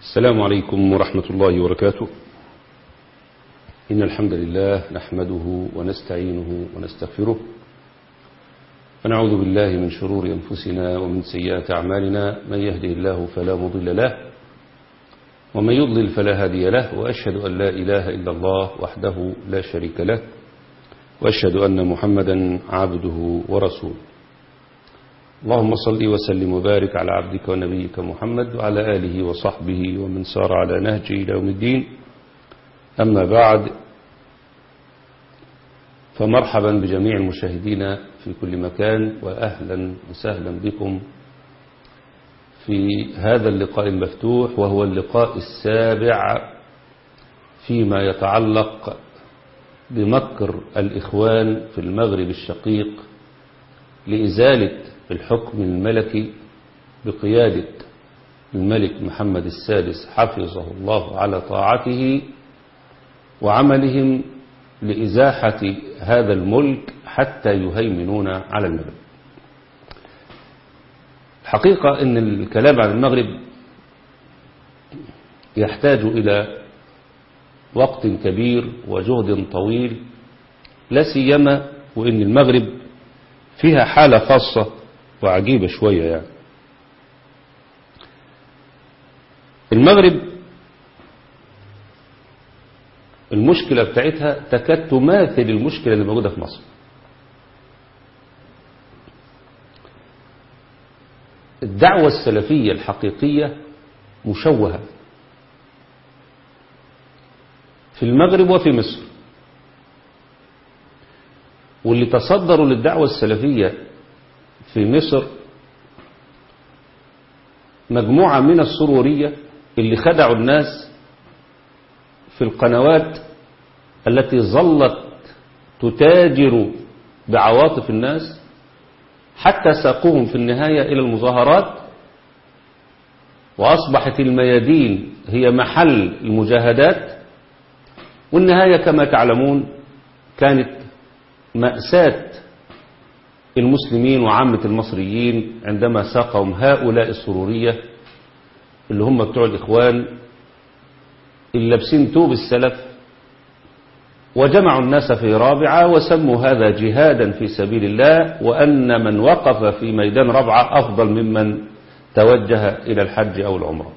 السلام عليكم ورحمة الله وبركاته إن الحمد لله نحمده ونستعينه ونستغفره ونعوذ بالله من شرور أنفسنا ومن سيئات أعمالنا من يهده الله فلا مضل له ومن يضلل فلا هادي له وأشهد أن لا إله إلا الله وحده لا شريك له وأشهد أن محمدا عبده ورسوله اللهم صل وسلم وبارك على عبدك ونبيك محمد وعلى آله وصحبه ومن سار على نهجه إلى يوم الدين أما بعد فمرحبا بجميع المشاهدين في كل مكان وأهلا وسهلا بكم في هذا اللقاء المفتوح وهو اللقاء السابع فيما يتعلق بمكر الإخوان في المغرب الشقيق لإزالة الحكم الملكي بقيادة الملك محمد السادس حفظه الله على طاعته وعملهم لإزاحة هذا الملك حتى يهيمنون على المغرب الحقيقة أن الكلام عن المغرب يحتاج إلى وقت كبير وجهد طويل لا سيما وأن المغرب فيها حالة خاصة وعجيبة شوية يعني المغرب المشكلة بتاعتها تكاد تماثل المشكلة اللي موجودة في مصر الدعوة السلفية الحقيقية مشوهة في المغرب وفي مصر واللي تصدروا للدعوة السلفية في مصر مجموعة من السرورية اللي خدعوا الناس في القنوات التي ظلت تتاجر بعواطف الناس حتى ساقوهم في النهاية إلى المظاهرات وأصبحت الميادين هي محل المجاهدات والنهاية كما تعلمون كانت مأساة المسلمين وعامة المصريين عندما ساقهم هؤلاء السرورية اللي هم بتوع الإخوان اللي لابسين توب السلف وجمعوا الناس في رابعة وسموا هذا جهادا في سبيل الله وأن من وقف في ميدان رابعة أفضل ممن توجه إلى الحج أو العمرة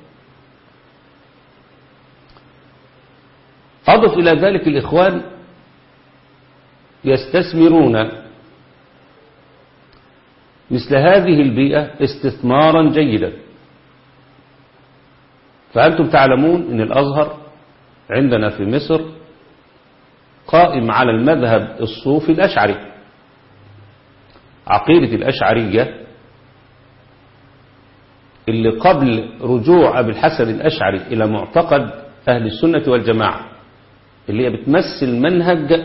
أضف إلى ذلك الإخوان يستثمرون مثل هذه البيئة استثمارا جيدا فأنتم تعلمون أن الأزهر عندنا في مصر قائم على المذهب الصوفي الأشعري عقيدة الأشعرية اللي قبل رجوع أبي الحسن الأشعري إلى معتقد أهل السنة والجماعة اللي هي بتمثل منهج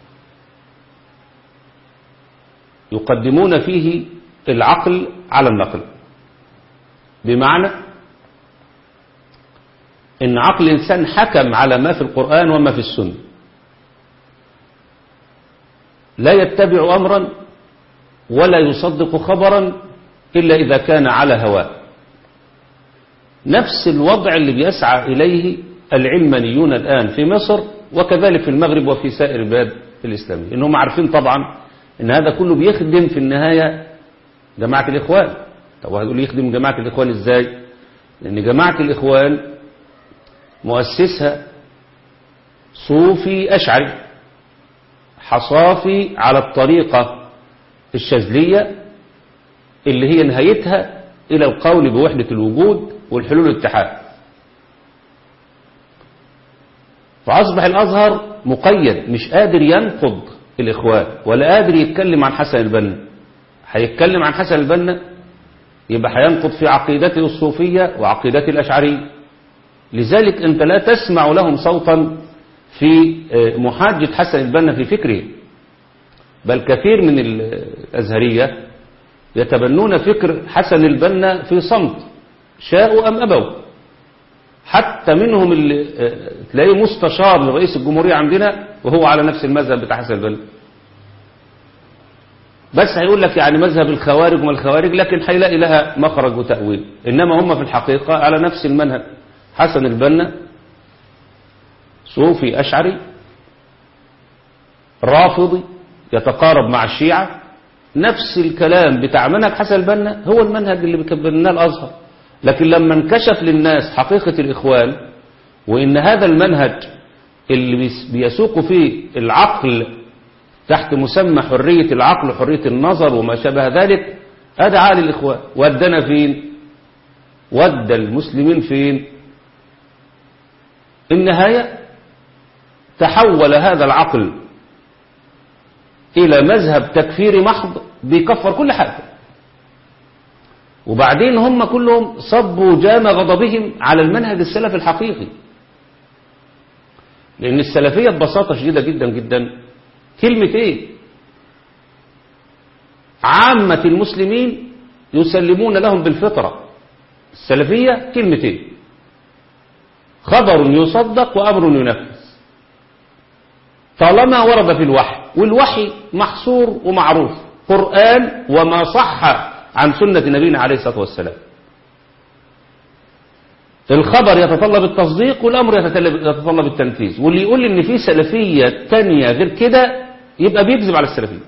يقدمون فيه العقل على النقل بمعنى ان عقل الانسان حكم على ما في القرآن وما في السنة لا يتبع امرا ولا يصدق خبرا الا اذا كان على هواه نفس الوضع اللي بيسعى اليه العلمانيون الان في مصر وكذلك في المغرب وفي سائر البلاد الاسلاميه انهم عارفين طبعا ان هذا كله بيخدم في النهايه جماعة الإخوان طب هتقول يخدم جماعة الإخوان إزاي لأن جماعة الإخوان مؤسسها صوفي أشعري حصافي على الطريقة الشاذلية اللي هي نهايتها إلى القول بوحدة الوجود والحلول الاتحاد فأصبح الأزهر مقيد مش قادر ينقض الإخوان ولا قادر يتكلم عن حسن البنا هيتكلم عن حسن البنا يبقى هينقض في عقيدته الصوفية وعقيدته الأشعرية لذلك أنت لا تسمع لهم صوتا في محاجة حسن البنا في فكره بل كثير من الأزهرية يتبنون فكر حسن البنا في صمت شاءوا أم أبوا حتى منهم اللي تلاقيه مستشار لرئيس الجمهورية عندنا وهو على نفس المذهب بتاع حسن البنا بس هيقول لك يعني مذهب الخوارج وما الخوارج لكن هيلاقي لها مخرج وتأويل إنما هم في الحقيقة على نفس المنهج حسن البنا صوفي أشعري رافضي يتقارب مع الشيعة نفس الكلام بتاع منهج حسن البنا هو المنهج اللي بيكبرناه الأزهر لكن لما انكشف للناس حقيقة الإخوان وإن هذا المنهج اللي بيسوق فيه العقل تحت مسمى حرية العقل وحرية النظر وما شابه ذلك هذا عالي الإخوان ودنا فين ودى المسلمين فين النهاية تحول هذا العقل إلى مذهب تكفيري محض بيكفر كل حاجة وبعدين هم كلهم صبوا جام غضبهم على المنهج السلفي الحقيقي لأن السلفية ببساطة شديدة جدا جدا كلمة إيه عامة المسلمين يسلمون لهم بالفطرة السلفية كلمتين خبر يصدق وأمر ينفذ طالما ورد في الوحي والوحي محصور ومعروف قرآن وما صح عن سنة نبينا عليه الصلاة والسلام الخبر يتطلب التصديق والأمر يتطلب التنفيذ واللي يقول إن في سلفية تانية غير كده يبقى بيكذب على السلفية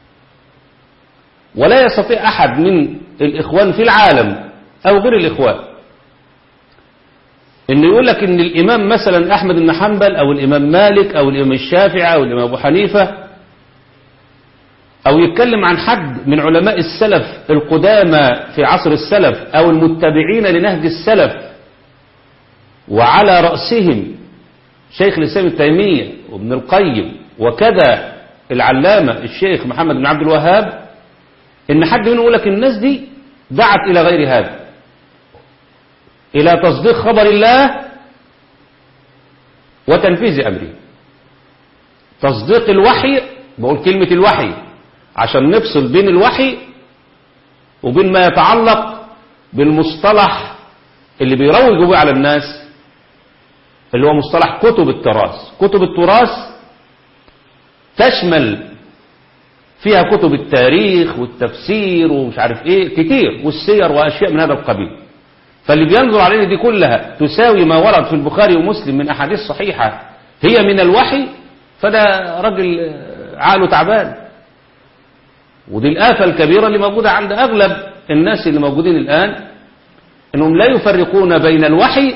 ولا يستطيع أحد من الإخوان في العالم أو غير الإخوان إنه يقول لك إن الإمام مثلا أحمد بن حنبل أو الإمام مالك أو الإمام الشافعي أو الإمام أبو حنيفة أو يتكلم عن حد من علماء السلف القدامى في عصر السلف أو المتبعين لنهج السلف وعلى رأسهم شيخ الإسلام التيمية وابن القيم وكذا العلامة الشيخ محمد بن عبد الوهاب إن حد منهم يقول لك الناس دي دعت إلى غير هذا إلى تصديق خبر الله وتنفيذ أمره تصديق الوحي بقول كلمة الوحي عشان نفصل بين الوحي وبين ما يتعلق بالمصطلح اللي بيروجوا به على الناس اللي هو مصطلح كتب التراث كتب التراث تشمل فيها كتب التاريخ والتفسير ومش عارف ايه كتير والسير واشياء من هذا القبيل فاللي بينظر علينا دي كلها تساوي ما ورد في البخاري ومسلم من احاديث صحيحة هي من الوحي فده راجل عقله تعبان ودي الآفة الكبيرة اللي موجودة عند أغلب الناس اللي موجودين الآن انهم لا يفرقون بين الوحي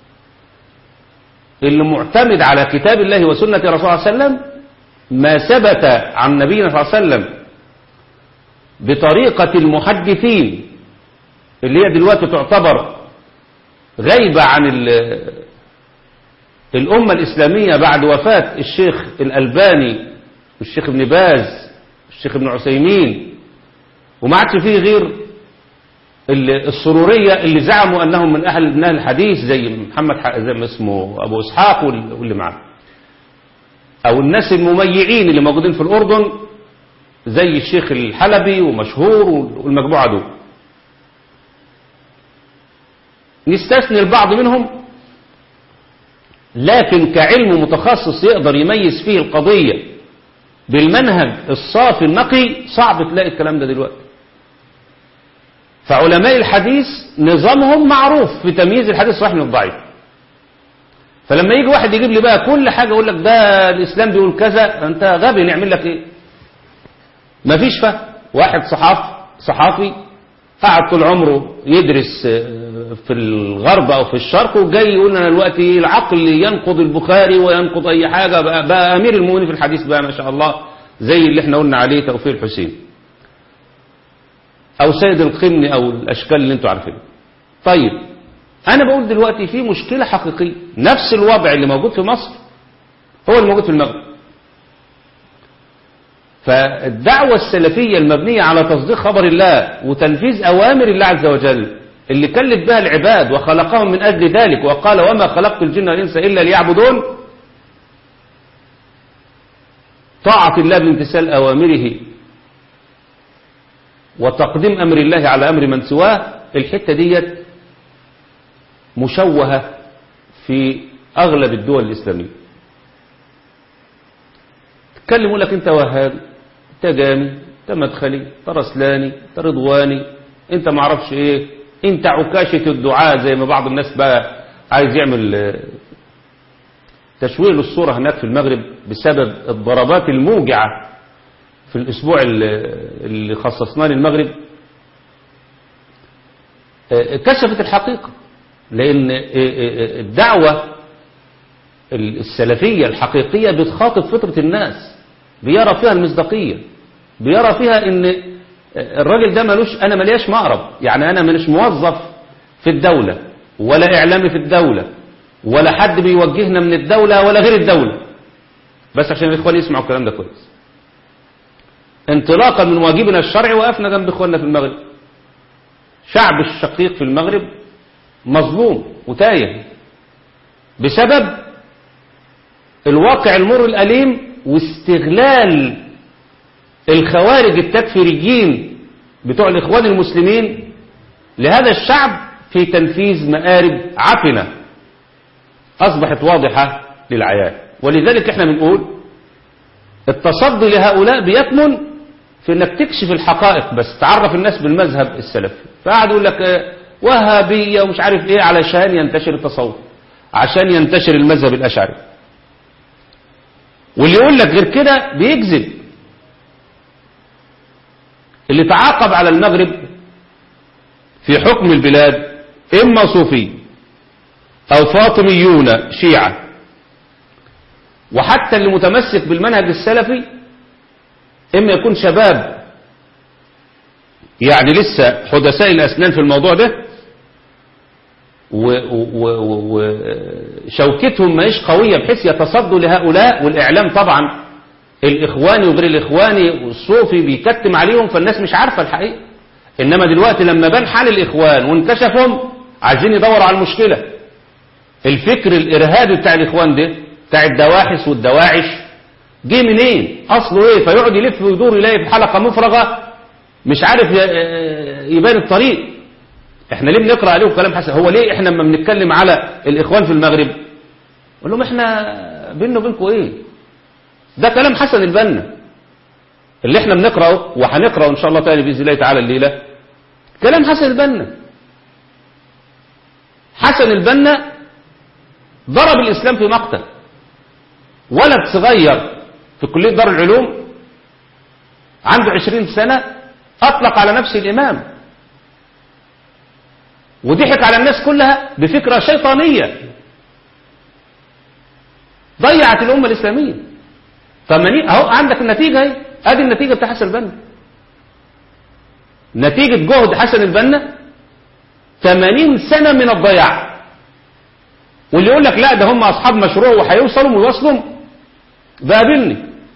اللي معتمد على كتاب الله وسنة رسول الله صلى الله عليه وسلم ما ثبت عن نبينا صلى الله عليه وسلم بطريقة المحدثين اللي هي دلوقتي تعتبر غيبة عن الأمة الإسلامية بعد وفاة الشيخ الألباني والشيخ ابن باز الشيخ ابن عثيمين وما عادش فيه غير السرورية اللي زعموا أنهم من أهل من أهل الحديث زي محمد زي ما اسمه أبو إسحاق واللي معاه أو الناس المميعين اللي موجودين في الأردن زي الشيخ الحلبي ومشهور والمجموعة دول نستثني البعض منهم لكن كعلم متخصص يقدر يميز فيه القضية بالمنهج الصافي النقي صعب تلاقي الكلام ده دلوقتي فعلماء الحديث نظامهم معروف في تمييز الحديث الصحيح من الضعيف فلما يجي واحد يجيب لي بقى كل حاجة يقول لك ده الإسلام بيقول كذا أنت غبي نعمل لك إيه مفيش فهم واحد صحاف صحافي قعد طول عمره يدرس في الغرب أو في الشرق وجاي يقول لنا دلوقتي العقل ينقض البخاري وينقض أي حاجة بقى, بقى أمير المؤمنين في الحديث بقى ما شاء الله زي اللي احنا قلنا عليه توفيق الحسين أو سيد القمني أو الأشكال اللي انتوا عارفينها طيب أنا بقول دلوقتي في مشكلة حقيقية نفس الوضع اللي موجود في مصر هو اللي موجود في المغرب فالدعوة السلفية المبنية على تصديق خبر الله وتنفيذ أوامر الله عز وجل اللي كلف بها العباد وخلقهم من أجل ذلك وقال وما خلقت الجن والإنس إلا ليعبدون طاعة الله بامتثال أوامره وتقديم أمر الله على أمر من سواه الحتة ديت مشوهة في أغلب الدول الإسلامية تكلموا لك أنت وهابي أنت جامي أنت مدخلي أنت رسلاني أنت رضواني أنت معرفش إيه أنت عكاشة الدعاء زي ما بعض الناس بقى عايز يعمل آه، تشويه للصورة هناك في المغرب بسبب الضربات الموجعة في الأسبوع اللي اللي خصصناه للمغرب آه، كشفت الحقيقة لأن آه، آه، الدعوة السلفية الحقيقية بتخاطب فطرة الناس بيرى فيها المصداقية بيرى فيها ان الراجل ده ملوش انا ملياش مقرب يعني انا مش موظف في الدولة ولا اعلامي في الدولة ولا حد بيوجهنا من الدولة ولا غير الدولة بس عشان الاخوان يسمعوا الكلام ده كويس انطلاقا من واجبنا الشرعي وقفنا جنب اخواننا في المغرب شعب الشقيق في المغرب مظلوم وتايه بسبب الواقع المر الأليم واستغلال الخوارج التكفيريين بتوع الإخوان المسلمين لهذا الشعب في تنفيذ مآرب عفنة أصبحت واضحة للعيان ولذلك احنا بنقول التصدي لهؤلاء بيكمن في انك تكشف الحقائق بس تعرف الناس بالمذهب السلفي فقعد يقول لك اه، وهابية ومش عارف ايه علشان ينتشر التصوف عشان ينتشر المذهب الأشعري واللي يقول لك غير كده بيكذب اللي تعاقب على المغرب في حكم البلاد إما صوفي أو فاطميون شيعة وحتى اللي متمسك بالمنهج السلفي إما يكون شباب يعني لسه حدثاء الأسنان في الموضوع ده وشوكتهم ماهيش قوية بحيث يتصدوا لهؤلاء والإعلام طبعا الإخواني وغير الإخواني والصوفي بيكتم عليهم فالناس مش عارفة الحقيقة إنما دلوقتي لما بان حال الإخوان وانكشفهم عايزين يدوروا على المشكلة الفكر الإرهابي بتاع الإخوان ده بتاع الدواحس والدواعش جه منين أصله إيه فيقعد يلف ويدور يلاقي في حلقة مفرغة مش عارف يبان الطريق احنا ليه بنقرأ عليهم كلام حسن هو ليه احنا لما بنتكلم على الإخوان في المغرب قول لهم احنا بيننا وبينكم ايه ده كلام حسن البنا اللي احنا بنقرأه وهنقرأه ان شاء الله تاني بإذن الله تعالى الليلة كلام حسن البنا حسن البنا ضرب الإسلام في مقتل ولد صغير في كلية دار العلوم عنده عشرين سنة أطلق على نفسه الإمام وضحك على الناس كلها بفكرة شيطانية ضيعت الأمة الإسلامية فمني أهو عندك النتيجة اهي ادي النتيجة بتاع حسن البنا نتيجة جهد حسن البنا 80 سنة من الضياع واللي يقول لك لا ده هم أصحاب مشروع وهيوصلوا ويوصلوا ده قابلني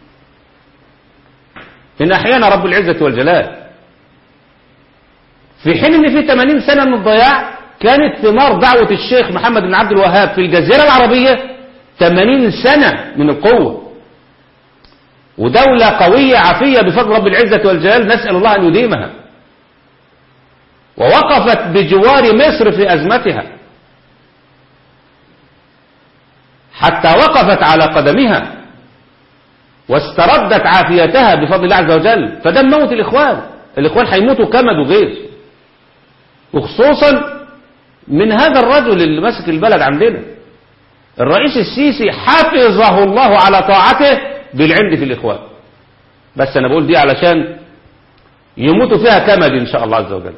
إن أحيانا رب العزة والجلال في حين ان في 80 سنة من الضياع كانت ثمار دعوة الشيخ محمد بن عبد الوهاب في الجزيرة العربية 80 سنة من القوة ودولة قوية عافية بفضل رب العزة والجلال نسأل الله أن يديمها ووقفت بجوار مصر في أزمتها حتى وقفت على قدمها واستردت عافيتها بفضل الله عز وجل فده موت الإخوان الإخوان هيموتوا كمد وغير وخصوصا من هذا الرجل اللي ماسك البلد عندنا الرئيس السيسي حفظه الله على طاعته بالعند في الإخوان بس أنا بقول دي علشان يموتوا فيها كمد إن شاء الله عز وجل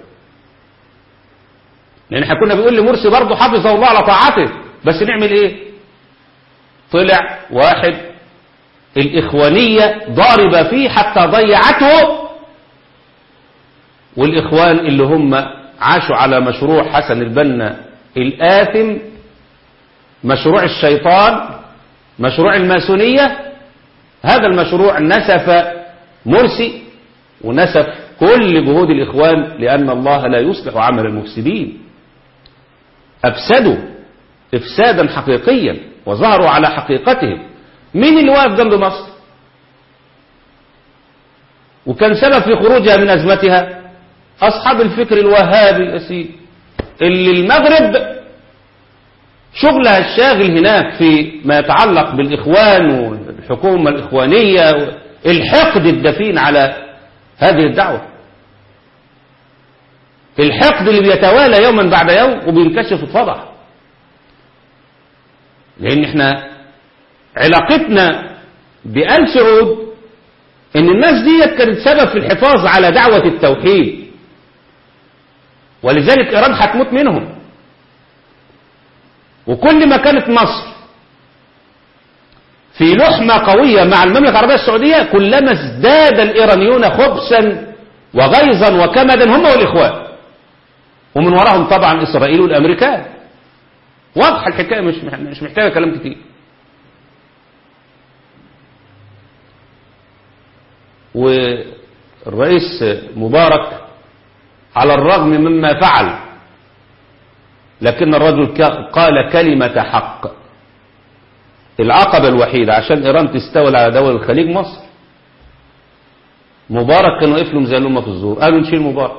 لأن احنا كنا بيقول لمرسي برضه حفظه الله على طاعته بس نعمل إيه طلع واحد الإخوانية ضاربة فيه حتى ضيعته والإخوان اللي هم عاشوا على مشروع حسن البنا الآثم مشروع الشيطان مشروع الماسونية هذا المشروع نسف مرسي ونسف كل جهود الإخوان لأن الله لا يصلح عمل المفسدين أفسدوا إفسادا حقيقيا وظهروا على حقيقتهم مين اللي واقف جنب مصر وكان سبب في خروجها من أزمتها أصحاب الفكر الوهابي الأسيد اللي المغرب شغلها الشاغل هناك في ما يتعلق بالإخوان والحكومة الإخوانية الحقد الدفين على هذه الدعوة الحقد اللي بيتوالى يوما بعد يوم وبينكشف اتفضح لان احنا علاقتنا بآل سعود ان الناس دي كانت سبب في الحفاظ على دعوة التوحيد ولذلك ايران هتموت منهم وكل ما كانت مصر في لحمة قوية مع المملكة العربية السعودية كلما ازداد الإيرانيون خبثا وغيظا وكمدا هم والإخوان ومن وراهم طبعا إسرائيل والأمريكان واضحة الحكاية مش مش محتاجة كلام كتير والرئيس مبارك على الرغم مما فعل لكن الرجل قال كلمة حق العقبة الوحيدة عشان إيران تستولى على دول الخليج مصر مبارك كان واقف لهم زي الأمة في الزور قالوا نشيل مبارك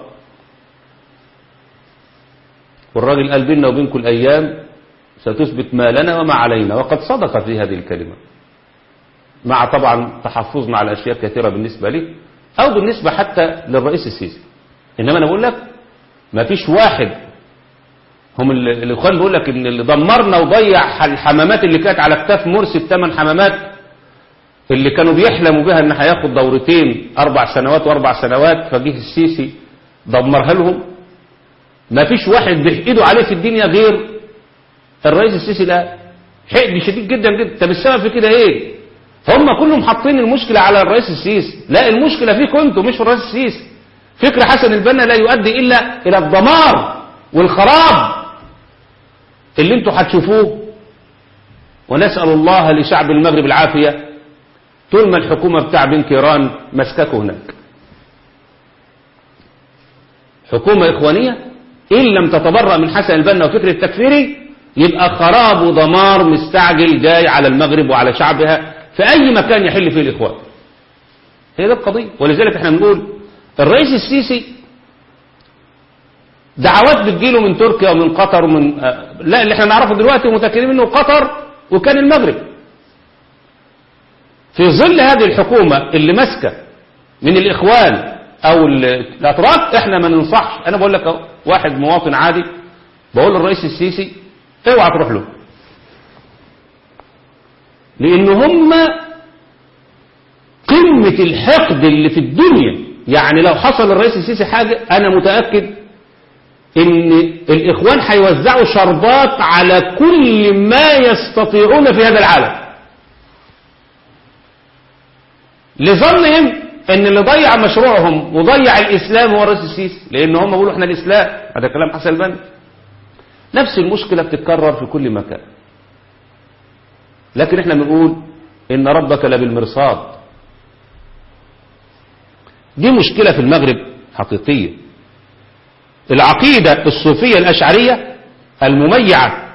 والراجل قال بيننا وبينكم الأيام ستثبت ما لنا وما علينا وقد صدق في هذه الكلمة مع طبعا تحفظنا على أشياء كثيرة بالنسبة لي أو بالنسبة حتى للرئيس السيسي إنما أنا بقول لك ما فيش واحد هم الإخوان بيقول لك إن اللي دمرنا وضيع الحمامات اللي كانت على كتاف مرسي الثمان حمامات اللي كانوا بيحلموا بها إن هياخد دورتين أربع سنوات وأربع سنوات فجه السيسي دمرها لهم ما فيش واحد بيحقدوا عليه في الدنيا غير الرئيس السيسي ده حقد شديد جدا جدا طب السبب في كده ايه هم كلهم حاطين المشكلة على الرئيس السيسي لا المشكلة فيكم انتم مش في الرئيس السيسي فكر حسن البنا لا يؤدي إلا إلى الدمار والخراب اللي انتوا هتشوفوه ونسأل الله لشعب المغرب العافية طول ما الحكومة بتاع بن كيران مسككه هناك حكومة إخوانية إن لم تتبرأ من حسن البنا وفكر التكفيري يبقى خراب ودمار مستعجل جاي على المغرب وعلى شعبها في أي مكان يحل فيه الإخوان هي ده القضية ولذلك احنا بنقول الرئيس السيسي دعوات بتجيله من تركيا ومن قطر ومن لا اللي احنا نعرفه دلوقتي ومتأكدين منه قطر وكان المغرب في ظل هذه الحكومة اللي ماسكة من الإخوان أو الأتراك احنا ما ننصحش أنا بقول لك واحد مواطن عادي بقول للرئيس السيسي اوعى تروح له لأن هم قمة الحقد اللي في الدنيا يعني لو حصل الرئيس السيسي حاجة أنا متأكد ان الاخوان هيوزعوا شربات على كل ما يستطيعون في هذا العالم لظنهم ان اللي ضيع مشروعهم وضيع الاسلام هو الرئيس السيسي لان هم بيقولوا احنا الاسلام هذا كلام حسن البنا نفس المشكله بتتكرر في كل مكان لكن احنا بنقول ان ربك لبالمرصاد دي مشكله في المغرب حقيقيه العقيدة الصوفية الأشعرية المميعة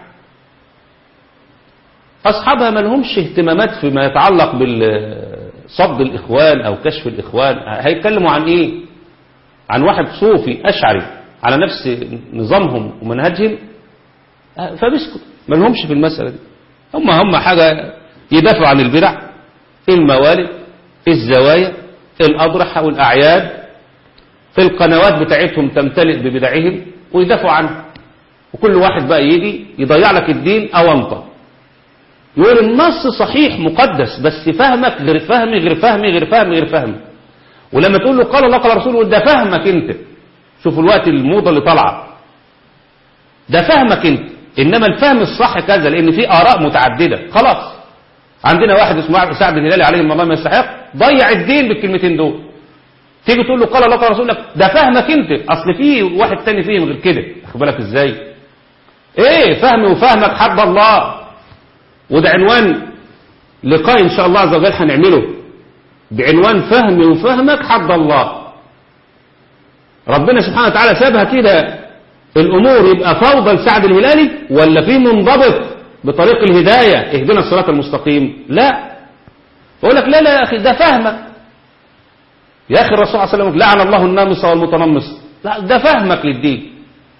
أصحابها ما لهمش اهتمامات فيما يتعلق بالصد الإخوان أو كشف الإخوان هيتكلموا عن إيه عن واحد صوفي أشعري على نفس نظامهم ومنهجهم فبسكت ما لهمش في المسألة دي هم هم حاجة يدافعوا عن البدع الموالد الزوايا الأضرحة والأعياد القنوات بتاعتهم تمتلئ ببدعهم ويدافعوا عنه وكل واحد بقى يجي يضيع لك الدين او انت يقول النص صحيح مقدس بس فهمك غير فهمي غير فهمي غير فهمي غير فهمي ولما تقول له قال الله قال رسوله ده فهمك انت شوفوا الوقت الموضة اللي طالعه ده فهمك انت انما الفهم الصح كذا لان في اراء متعددة خلاص عندنا واحد اسمه سعد الهلالي عليه الله ما يستحق ضيع الدين بالكلمتين دول تيجي تقول له قال الله قال رسول لك ده فهمك انت اصل في واحد تاني فيهم غير كده واخد بالك ازاي ايه فهمي وفهمك حد الله وده عنوان لقاء ان شاء الله عز وجل هنعمله بعنوان فهمي وفهمك حد الله ربنا سبحانه وتعالى سابها كده الامور يبقى فوضى لسعد الهلالي ولا في منضبط بطريق الهدايه اهدنا الصراط المستقيم لا يقول لك لا لا يا اخي ده فهمك يا أخي الرسول صلى الله عليه وسلم لعن الله النامص والمتنمص لا ده فهمك للدين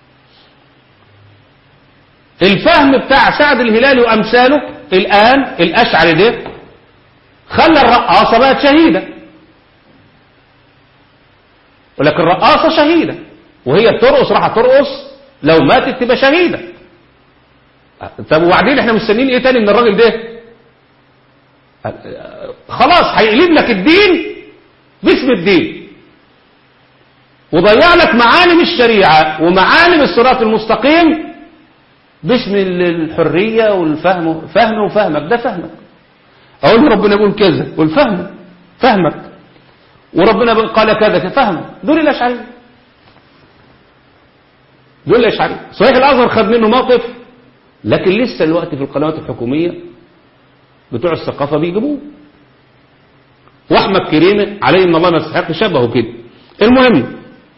الفهم بتاع سعد الهلالي وأمثاله الآن الأشعري ده خلى الرقاصة بقت شهيدة ولكن الرقاصة شهيدة وهي بترقص راح ترقص لو ماتت تبقى شهيدة طب وبعدين احنا مستنيين ايه تاني من الراجل ده خلاص هيقلب لك الدين باسم الدين وضيع لك معالم الشريعة ومعالم الصراط المستقيم باسم الحرية والفهم فهم وفهمك ده فهمك أقول ربنا يقول كذا والفهم فهمك وربنا قال كذا فهمك دول الأشعرية دول الأشعرية صحيح الأزهر خد منه موقف لكن لسه الوقت في القنوات الحكومية بتوع الثقافة بيجيبوه واحمد كريمة عليه ان الله ما يستحق شبهه كده المهم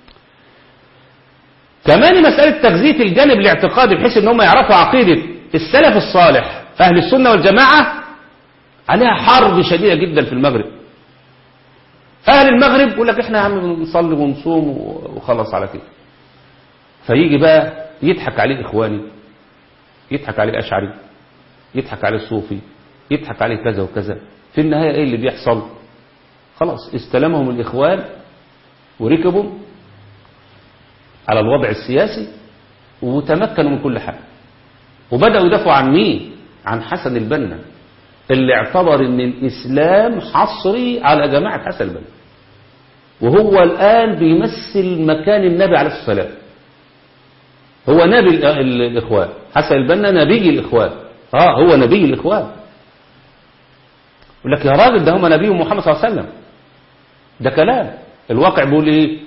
كمان مسألة تغذية الجانب الاعتقادي بحيث ان هم يعرفوا عقيدة السلف الصالح اهل السنة والجماعة عليها حرب شديدة جدا في المغرب اهل المغرب يقول لك احنا يا عم بنصلي ونصوم وخلص على كده فيجي بقى يضحك عليه اخواني يضحك عليه اشعري يضحك عليه الصوفي يضحك عليه كذا وكذا في النهاية ايه اللي بيحصل خلاص استلمهم الإخوان وركبوا على الوضع السياسي وتمكنوا من كل حاجة وبدأوا يدافعوا عن مين عن حسن البنا اللي اعتبر ان الإسلام حصري على جماعة حسن البنا وهو الآن بيمثل مكان النبي عليه الصلاة والسلام هو نبي الإخوان حسن البنا نبي الإخوان اه هو نبي الإخوان يقول لك يا راجل ده هم نبي محمد صلى الله عليه وسلم ده كلام الواقع بيقول ايه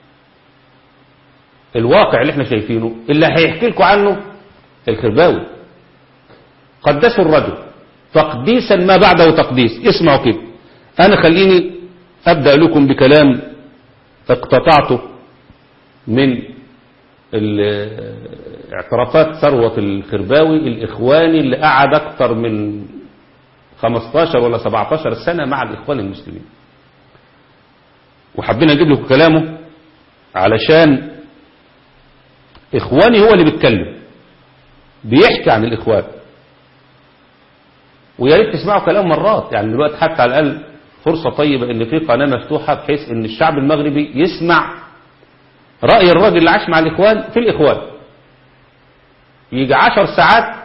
الواقع اللي احنا شايفينه اللي هيحكي لكم عنه الخرباوي قدسوا الرجل تقديسا ما بعده تقديس اسمعوا كده انا خليني ابدا لكم بكلام اقتطعته من اعترافات ثروة الخرباوي الإخواني اللي قعد أكثر من 15 ولا 17 سنة مع الإخوان المسلمين وحبينا نجيب لكم كلامه علشان إخواني هو اللي بيتكلم بيحكي عن الإخوان ويا ريت تسمعوا كلام مرات يعني دلوقتي حتى على الأقل فرصة طيبة إن في قناة مفتوحة بحيث إن الشعب المغربي يسمع رأي الراجل اللي عاش مع الإخوان في الإخوان يجي عشر ساعات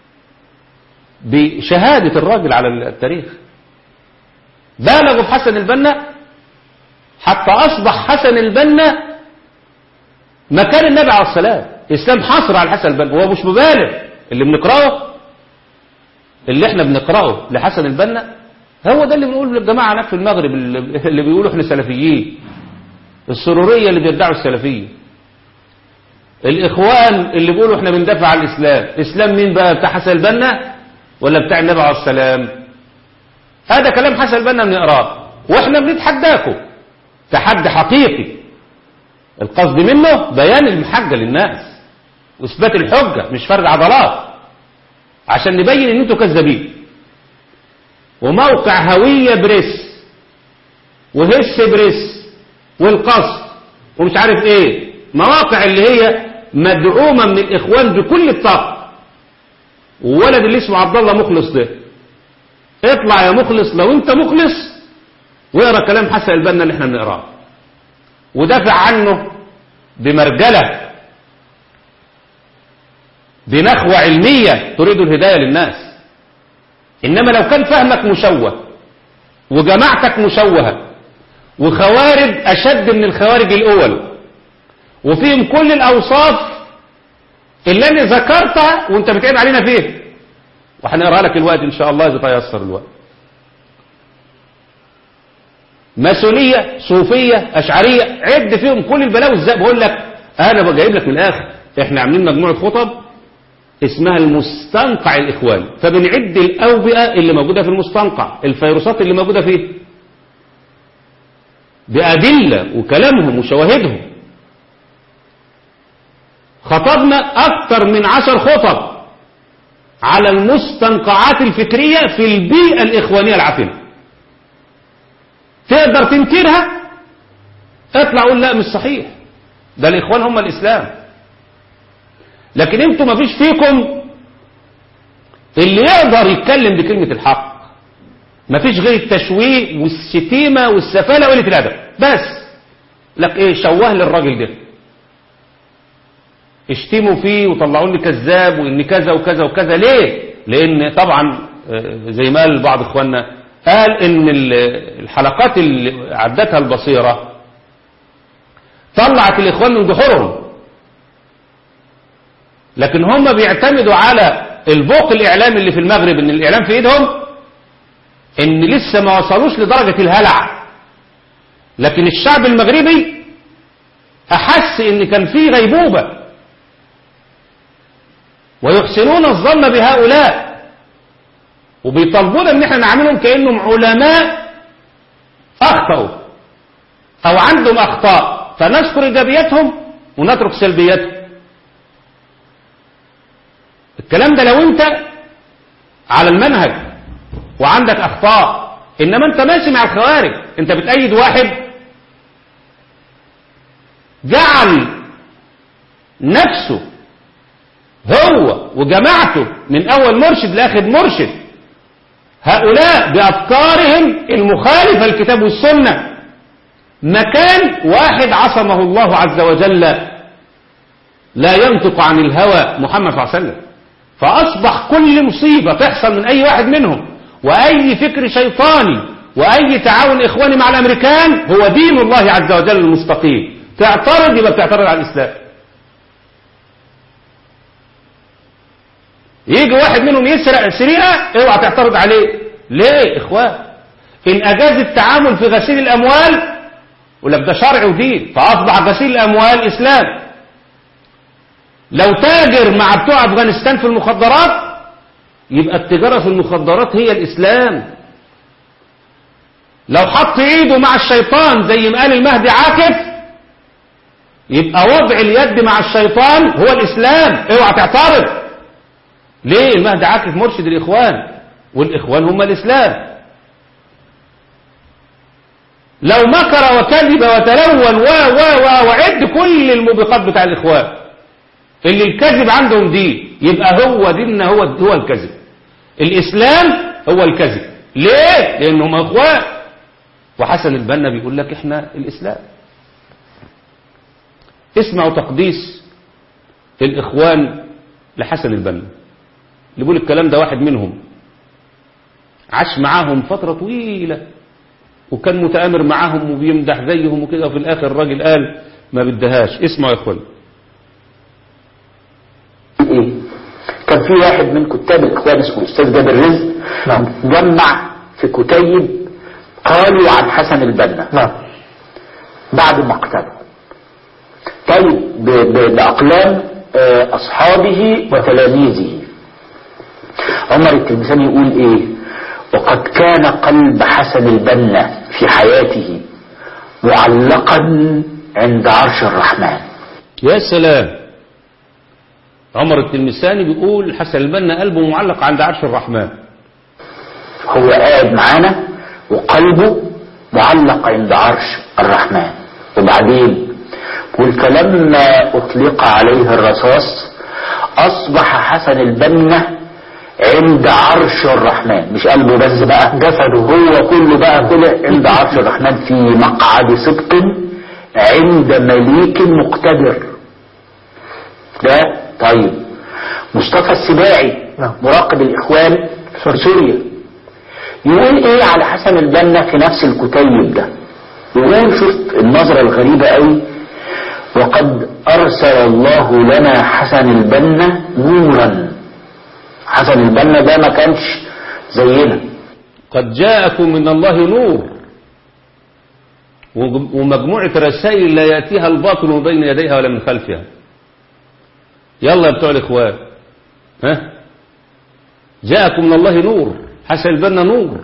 بشهادة الراجل على التاريخ بالغوا في حسن البنا حتى أصبح حسن البنا مكان النبي عليه السلام إسلام حصر على حسن البنا وهو مش مبالغ اللي بنقرأه اللي احنا بنقرأه لحسن البنا هو ده اللي بنقوله للجماعة هناك في المغرب اللي بيقولوا احنا سلفيين السرورية اللي بيدعوا السلفية الإخوان اللي بيقولوا احنا بندافع عن الإسلام إسلام مين بقى بتاع حسن البنا ولا بتاع النبي عليه السلام هذا كلام حسن البنا بنقراه واحنا بنتحداكم تحدي حقيقي القصد منه بيان المحجة للناس واثبات الحجة مش فرد عضلات عشان نبين ان انتوا كذابين وموقع هوية بريس وهس بريس والقصد ومش عارف ايه مواقع اللي هي مدعومة من الاخوان بكل الطاقة وولد اللي اسمه عبد الله مخلص ده اطلع يا مخلص لو انت مخلص واقرا كلام حسن البنا اللي احنا بنقراه ودافع عنه بمرجله بنخوة علمية تريد الهداية للناس إنما لو كان فهمك مشوه وجماعتك مشوهة وخوارج أشد من الخوارج الأول وفيهم كل الأوصاف اللي أنا ذكرتها وانت بتعين علينا فيه وهنقرأ لك الوقت إن شاء الله إذا تيسر الوقت ماسونية صوفية أشعرية عد فيهم كل البلاوي ازاي بقول لك أنا جايب لك من الآخر احنا عاملين مجموعة خطب اسمها المستنقع الإخواني فبنعد الأوبئة اللي موجودة في المستنقع الفيروسات اللي موجودة فيه بأدلة وكلامهم وشواهدهم خطبنا أكثر من عشر خطب على المستنقعات الفكرية في البيئة الإخوانية العفنة تقدر تنكرها اطلع قول لا مش صحيح ده الإخوان هم الإسلام لكن انتوا ما فيش فيكم اللي يقدر يتكلم بكلمة الحق ما فيش غير التشويه والشتيمة والسفالة وقلة الأدب بس لك ايه شوه للراجل ده اشتموا فيه وطلعوا لي كذاب وان كذا وكذا وكذا ليه لان طبعا آه، زي ما قال بعض اخواننا قال ان ال- الحلقات اللي عدتها البصيرة طلعت الاخوان من جحورهم لكن هم بيعتمدوا على البوق الاعلامي اللي في المغرب ان الاعلام في ايدهم ان لسه ما وصلوش لدرجة الهلع لكن الشعب المغربي احس ان كان في غيبوبة ويحسنون الظن بهؤلاء وبيطالبونا ان احنا نعاملهم كانهم علماء اخطأوا او عندهم اخطاء فنذكر ايجابياتهم ونترك سلبياتهم الكلام ده لو انت على المنهج وعندك اخطاء انما انت ماشي مع الخوارج انت بتأيد واحد جعل نفسه هو وجماعته من اول مرشد لاخر مرشد هؤلاء بافكارهم المخالفه للكتاب والسنه مكان واحد عصمه الله عز وجل لا ينطق عن الهوى محمد صلى الله عليه وسلم فاصبح كل مصيبه تحصل من اي واحد منهم واي فكر شيطاني واي تعاون اخواني مع الامريكان هو دين الله عز وجل المستقيم تعترض يبقى بتعترض على الاسلام يجي واحد منهم يسرق سرقة اوعى تعترض عليه ليه اخوان ان اجاز التعامل في غسيل الاموال يقول لك ده شرع ودين فاصبح غسيل الاموال اسلام لو تاجر مع بتوع افغانستان في المخدرات يبقى التجارة في المخدرات هي الاسلام لو حط ايده مع الشيطان زي ما قال المهدي عاكف يبقى وضع اليد مع الشيطان هو الاسلام اوعى تعترض ليه المهدي عاكف مرشد الإخوان والإخوان هم الإسلام لو مكر وكذب وتلون و و و وعد كل الموبقات بتاع الإخوان اللي الكذب عندهم دين يبقى هو ديننا هو هو الكذب الإسلام هو الكذب ليه؟ لأنهم أخوان وحسن البنا بيقول لك إحنا الإسلام اسمعوا تقديس الإخوان لحسن البنا اللي بيقول الكلام ده واحد منهم عاش معاهم فترة طويلة وكان متآمر معاهم وبيمدح زيهم وكده وفي الآخر الراجل قال ما بدهاش اسمعوا يا اخوان ايه كان في واحد من كتاب الاخوان اسمه الاستاذ جابر رزق نعم. جمع في كتيب قالوا عن حسن البنا نعم بعد ما اقتله طيب ب- ب- بأقلام آه، أصحابه وتلاميذه عمر التلمساني يقول إيه وقد كان قلب حسن البنا في حياته معلقا عند عرش الرحمن يا سلام عمر التلمساني بيقول حسن البنا قلبه معلق عند عرش الرحمن هو قاعد معانا وقلبه معلق عند عرش الرحمن وبعدين والكلام أطلق عليه الرصاص أصبح حسن البنا عند عرش الرحمن مش قلبه بس بقى جسده هو كله بقى طلع عند عرش الرحمن في مقعد صدق عند مليك مقتدر ده طيب مصطفى السباعي نعم. مراقب الإخوان في سوريا يقول ايه على حسن البنا في نفس الكتيب ده يقول شفت النظرة الغريبة قوي وقد أرسل الله لنا حسن البنا نورا حسن البنا ده ما كانش زينا قد جاءكم من الله نور وج- ومجموعة رسائل لا يأتيها الباطل من بين يديها ولا من خلفها يلا يا بتوع الإخوان ها جاءكم من الله نور حسن البنا نور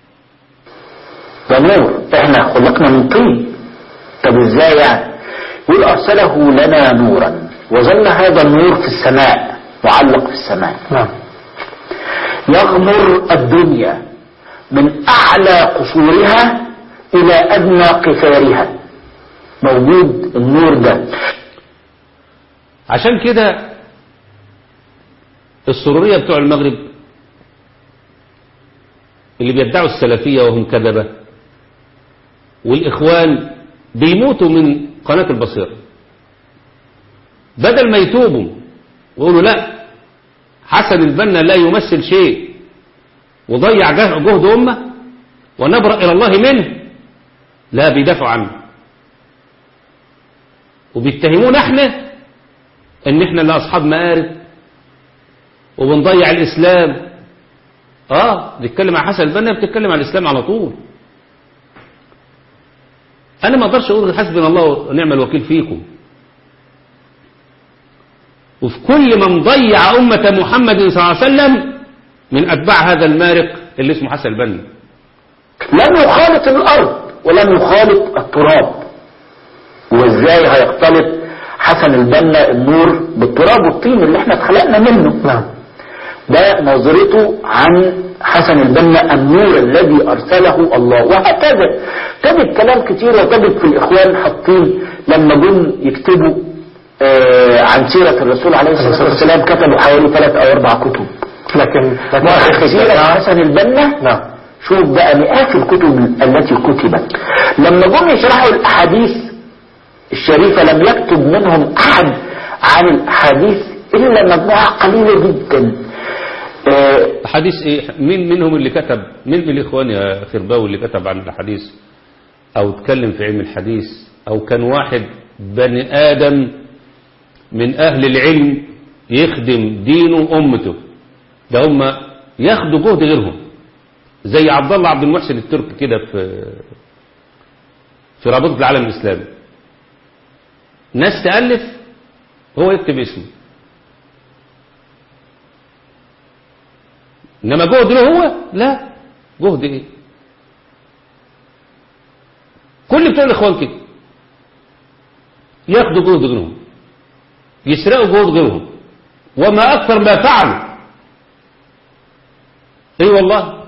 ده نور احنا خلقنا من طين طب ازاي يعني يقول ارسله لنا نورا وظل هذا النور في السماء معلق في السماء نعم يغمر الدنيا من اعلى قصورها الى ادنى قفارها موجود النور ده عشان كده السرورية بتوع المغرب اللي بيدعوا السلفية وهم كذبة والإخوان بيموتوا من قناة البصيرة بدل ما يتوبوا ويقولوا لا حسن البنا لا يمثل شيء وضيع جه- جهد أمة ونبرأ إلى الله منه لا بيدافعوا عنه وبيتهمونا احنا ان احنا اللي اصحاب مآرب وبنضيع الاسلام اه بيتكلم عن حسن البنا بتتكلم عن الاسلام على طول انا ما اقدرش اقول حسبنا الله ونعم الوكيل فيكم وفي كل من ضيع أمة محمد صلى الله عليه وسلم من أتباع هذا المارق اللي اسمه حسن البنا لم يخالط الأرض ولم يخالط التراب وازاي هيختلط حسن البنا النور بالتراب والطين اللي احنا اتخلقنا منه نعم ده نظرته عن حسن البنا النور الذي أرسله الله وهكذا تجد كلام كتير وتجد في الإخوان حاطين لما جم يكتبوا آه عن سيرة الرسول عليه الصلاة والسلام كتبوا حوالي ثلاث أو أربع كتب لكن لكن سيرة حسن البنا نعم شوف بقى مئات الكتب التي كتبت لما جم يشرحوا الأحاديث الشريفة لم يكتب منهم أحد عن الأحاديث إلا مجموعة قليلة جدا آه، حديث ايه مين منهم اللي كتب مين من الاخوان يا خرباوي اللي كتب عن الحديث او اتكلم في علم الحديث او كان واحد بني ادم من اهل العلم يخدم دينه وامته ده هم ياخدوا جهد غيرهم زي عبد الله عبد المحسن التركي كده في في رابطه العالم الاسلامي ناس تالف هو يكتب اسمه انما جهد له هو لا جهد ايه كل بتوع الاخوان كده ياخدوا جهد غيرهم يسرقوا جهد غيرهم وما اكثر ما فعلوا اي والله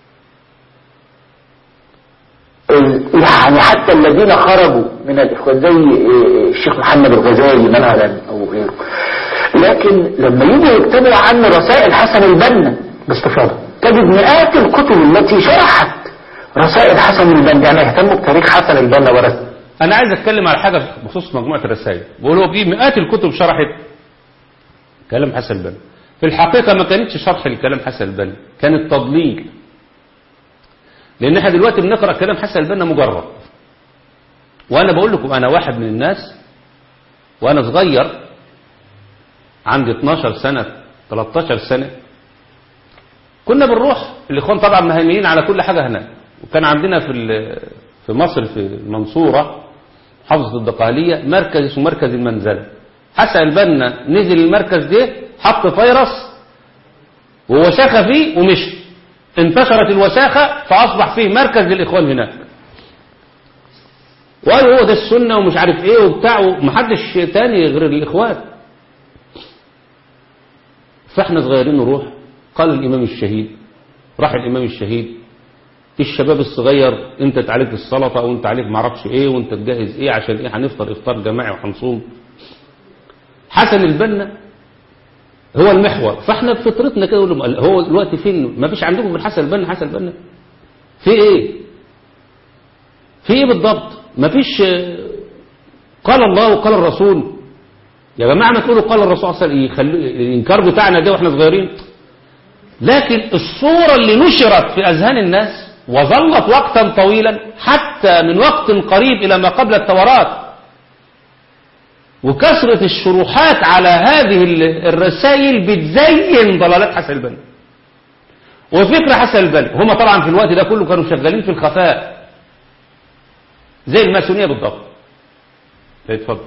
يعني حتى الذين خرجوا من الإخوان زي آه، الشيخ محمد الغزالي مثلا أو غيره لكن لما يجوا يكتبوا عن رسائل حسن البنا باستفاضة تجد مئات الكتب التي شرحت رسائل حسن البنا يعني يهتموا بتاريخ حسن البنا ورث انا عايز اتكلم على حاجه بخصوص مجموعه الرسائل بقول هو في مئات الكتب شرحت كلام حسن البنا في الحقيقه ما كانتش شرح لكلام حسن البنا كانت تضليل لان احنا دلوقتي بنقرا كلام حسن البنا مجرد وانا بقول لكم انا واحد من الناس وانا صغير عندي 12 سنه 13 سنه كنا بنروح الاخوان طبعا مهيمنين على كل حاجه هناك وكان عندنا في ال- في مصر في المنصوره محافظه الدقهليه مركز اسمه مركز المنزله حسن البنا نزل المركز ده حط فيروس ووساخه فيه ومشي انتشرت الوساخه فاصبح فيه مركز للاخوان هناك وقالوا هو ده السنه ومش عارف ايه وبتاع ومحدش تاني غير الاخوان فاحنا صغيرين نروح قال الامام الشهيد راح الامام الشهيد الشباب الصغير انت تعاليك السلطه وانت عليك معرفش ايه وانت تجهز ايه عشان ايه هنفطر افطار جماعي وهنصوم حسن البنا هو المحور فاحنا بفطرتنا كده نقول لهم هو دلوقتي فين ما فيش عندكم من حسن البنا حسن البنا في ايه في ايه بالضبط ما فيش آه، قال الله وقال الرسول يا جماعه ما تقولوا قال الرسول صلى الله عليه وسلم يخلوا الانكار بتاعنا ده واحنا صغيرين لكن الصورة اللي نشرت في أذهان الناس وظلت وقتا طويلا حتى من وقت قريب إلى ما قبل التوراة وكثرة الشروحات على هذه ال- الرسائل بتزين ضلالات حسن البنا وفكر حسن البنا هم طبعا في الوقت ده كله كانوا شغالين في الخفاء زي الماسونية بالضبط اتفضل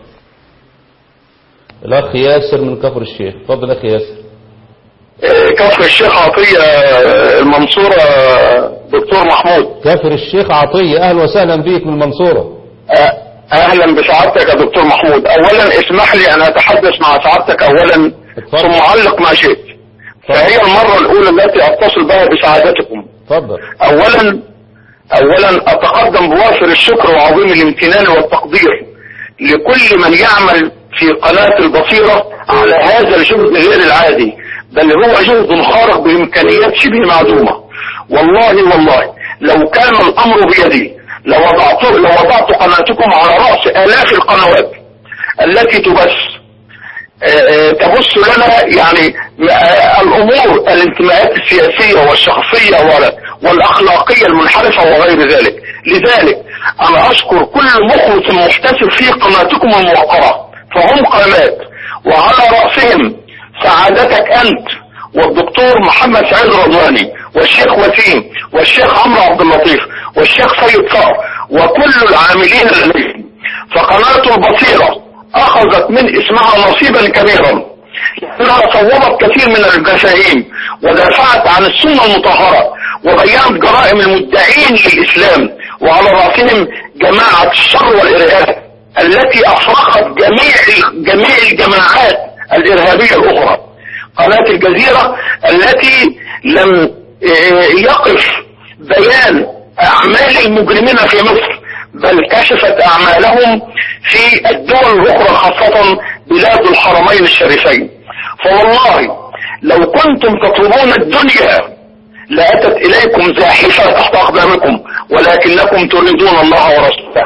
الأخ ياسر من كفر الشيخ اتفضل أخي ياسر كفر الشيخ عطية المنصورة دكتور محمود كفر الشيخ عطية أهلا وسهلا بيك من المنصورة اهلا بسعادتك يا دكتور محمود اولا اسمح لي ان اتحدث مع سعادتك اولا اتفضل. ثم اعلق ما شئت فهي المرة الاولى التي اتصل بها بسعادتكم اتفضل اولا اولا اتقدم بوافر الشكر وعظيم الامتنان والتقدير لكل من يعمل في قناة البصيرة على هذا الجهد غير العادي بل هو جهد خارق بامكانيات شبه معدومة والله والله لو كان الامر بيدي لوضعت لوضعت قناتكم على رأس الاف القنوات التي تبث آه، تبص لنا يعني آه، الامور الانتماءات السياسيه والشخصيه وال- والاخلاقيه المنحرفه وغير ذلك لذلك انا اشكر كل مخلص محتسب في قناتكم الموقره فهم قناه وعلى راسهم سعادتك انت والدكتور محمد سعيد رضواني والشيخ وسيم والشيخ عمرو عبد اللطيف والشيخ سيد صقر وكل العاملين لديهم فقناة البصيرة أخذت من اسمها نصيبا كبيرا لأنها صوبت كثير من المفاهيم ودافعت عن السنة المطهرة وبينت جرائم المدعين للإسلام وعلى رأسهم جماعة الشر والإرهاب التي أفرخت جميع جميع الجماعات الإرهابية الأخرى قناة الجزيرة التي لم آه، يقف بيان أعمال المجرمين في مصر بل كشفت أعمالهم في الدول الأخرى خاصة بلاد الحرمين الشريفين فوالله لو كنتم تطلبون الدنيا لأتت إليكم زاحفة تحت أقدامكم ولكنكم تريدون الله ورسوله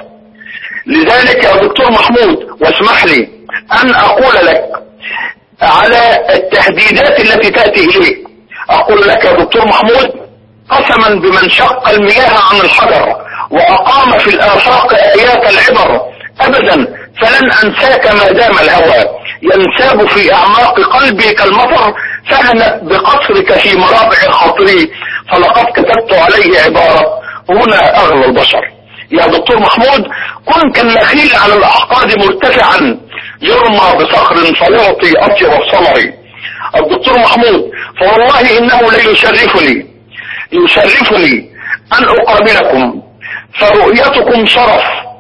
لذلك يا دكتور محمود واسمح لي أن أقول لك على التهديدات التي تأتي إليك أقول لك يا دكتور محمود قسما بمن شق المياه عن الحجر وأقام في الآفاق آيات العبر أبدا فلن أنساك ما دام الهوى ينساب في أعماق قلبي كالمطر فهنت بقصرك في مرابع خاطري فلقد كتبت عليه عبارة هنا أغلى البشر يا دكتور محمود كن كالنخيل على الأحقاد مرتفعا يرمى بصخر فيعطي أطيب الثمر الدكتور محمود فوالله إنه ليشرفني يشرفني أن أقابلكم فرؤيتكم شرف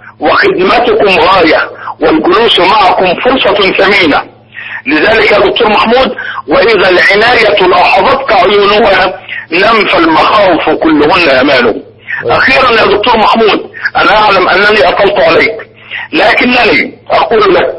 وخدمتكم غاية والجلوس معكم فرصة ثمينة لذلك يا دكتور محمود وإذا العناية لاحظتك عيونها نم فالمخاوف كلهن أمانه أخيرا يا دكتور محمود أنا أعلم أنني أطلت عليك لكنني أقول لك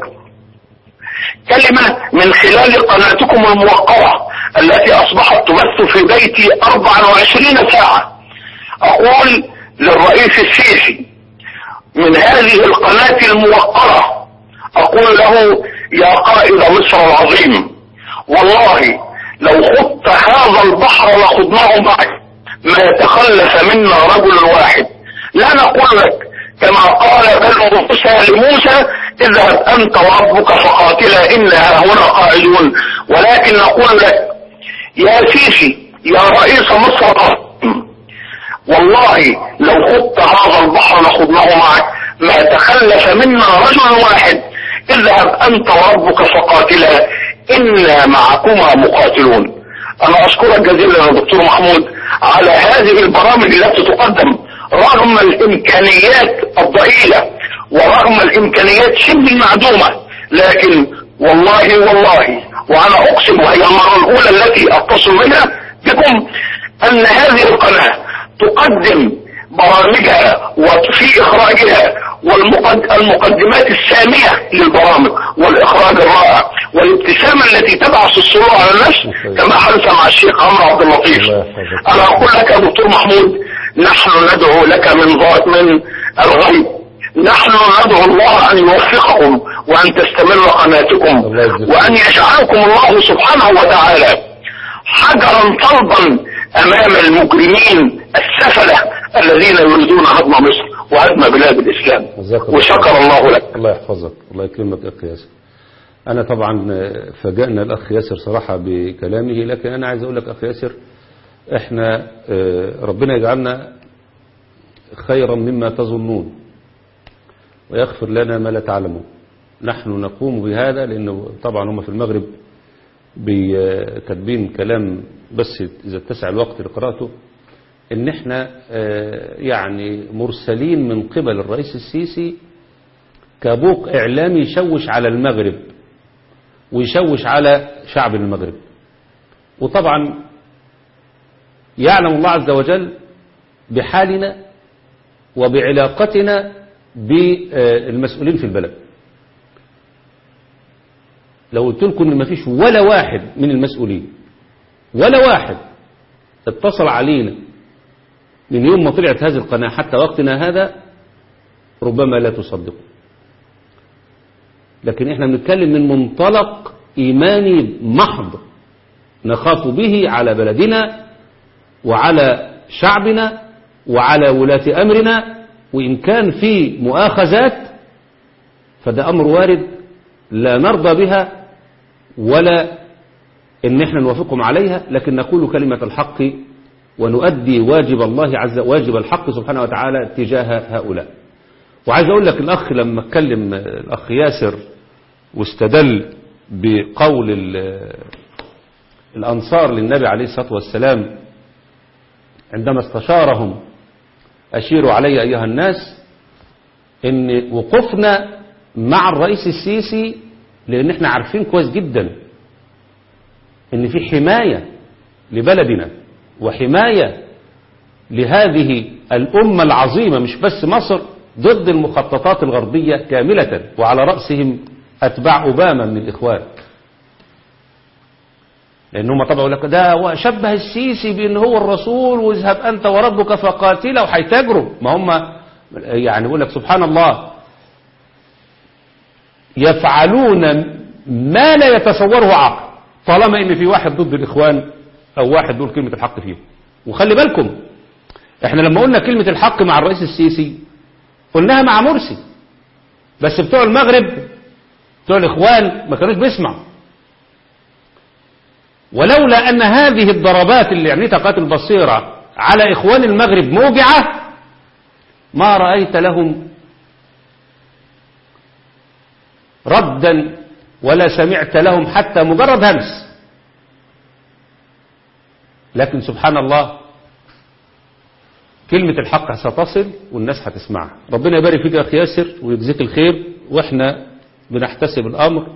كلمة من خلال قناتكم الموقرة التي أصبحت تبث في بيتي 24 ساعة أقول للرئيس السيسي من هذه القناة الموقرة أقول له يا قائد مصر العظيم والله لو خضت هذا البحر لخضناه معك ما يتخلف منا رجل واحد لا نقول لك كما قال بنو موسى لموسى اذهب انت وربك فقاتلا انا هنا قاعدون ولكن نقول لك يا سيسي يا رئيس مصر العظيم والله لو خضت هذا البحر لخضناه معك ما تخلف منا رجل واحد اذهب انت وربك فقاتلا انا معكما مقاتلون انا اشكرك جزيلا يا دكتور محمود على هذه البرامج التي تقدم رغم الامكانيات الضئيلة ورغم الامكانيات شبه المعدومة لكن والله والله وانا اقسم وهي المرة الاولى التي اتصل بها بكم ان هذه القناة تقدم برامجها وفي اخراجها والمقدمات السامية للبرامج والاخراج الرائع والابتسامة التي تبعث السرور على النفس كما حدث مع الشيخ عمرو عبد اللطيف الله يحفظك. انا اقول لك يا دكتور محمود نحن ندعو لك من ضغط من الغيب نحن ندعو الله ان يوفقكم وان تستمر قناتكم الله يجزيك. وان يجعلكم الله سبحانه وتعالى حجرا صلبا امام المجرمين السفلة الذين يريدون هدم مصر وهدم بلاد الاسلام جزاك الله وشكر الله لك الله يحفظك الله يكرمك أخ ياسر أنا طبعا فاجأنا الأخ ياسر صراحة بكلامه لكن أنا عايز أقول لك أخ ياسر إحنا آه، ربنا يجعلنا خيرا مما تظنون ويغفر لنا ما لا تعلمون نحن نقوم بهذا لأنه طبعا هم في المغرب بكاتبين كلام بس إذا اتسع الوقت لقراءته إن إحنا آه، يعني مرسلين من قبل الرئيس السيسي كبوق إعلامي يشوش على المغرب ويشوش على شعب المغرب وطبعا يعلم الله عز وجل بحالنا وبعلاقتنا بالمسؤولين في البلد لو قلت لكم ان مفيش ولا واحد من المسؤولين ولا واحد اتصل علينا من يوم ما طلعت هذه القناة حتى وقتنا هذا ربما لا تصدقوا لكن احنا بنتكلم من منطلق إيماني محض نخاف به على بلدنا وعلى شعبنا وعلى ولاة أمرنا وإن كان في مؤاخذات فده أمر وارد لا نرضى بها ولا إن احنا نوافقهم عليها لكن نقول كلمة الحق ونؤدي واجب الله عز واجب الحق سبحانه وتعالى تجاه هؤلاء وعايز أقول لك الأخ لما اتكلم الأخ ياسر واستدل بقول ال- الأنصار للنبي عليه الصلاة والسلام عندما استشارهم أشيروا علي أيها الناس إن وقفنا مع الرئيس السيسي لأن احنا عارفين كويس جدا إن في حماية لبلدنا وحماية لهذه الأمة العظيمة مش بس مصر ضد المخططات الغربية كاملة وعلى رأسهم أتباع أوباما من الإخوان لأن هم طبعا يقول لك ده شبه السيسي بأن هو الرسول واذهب أنت وربك فقاتله وهيتاجروا ما هم يعني يقول لك سبحان الله يفعلون ما لا يتصوره عقل طالما ان في واحد ضد الاخوان او واحد بيقول كلمه الحق فيهم وخلي بالكم احنا لما قلنا كلمه الحق مع الرئيس السيسي قلناها مع مرسي بس بتوع المغرب بتوع الاخوان ما كانوش بيسمعوا ولولا ان هذه الضربات اللي عملتها قاتل البصيره على اخوان المغرب موجعه ما رايت لهم ردا ولا سمعت لهم حتى مجرد همس لكن سبحان الله كلمة الحق ستصل والناس هتسمعها ربنا يبارك فيك يا أخي ياسر ويجزيك الخير وإحنا بنحتسب الأمر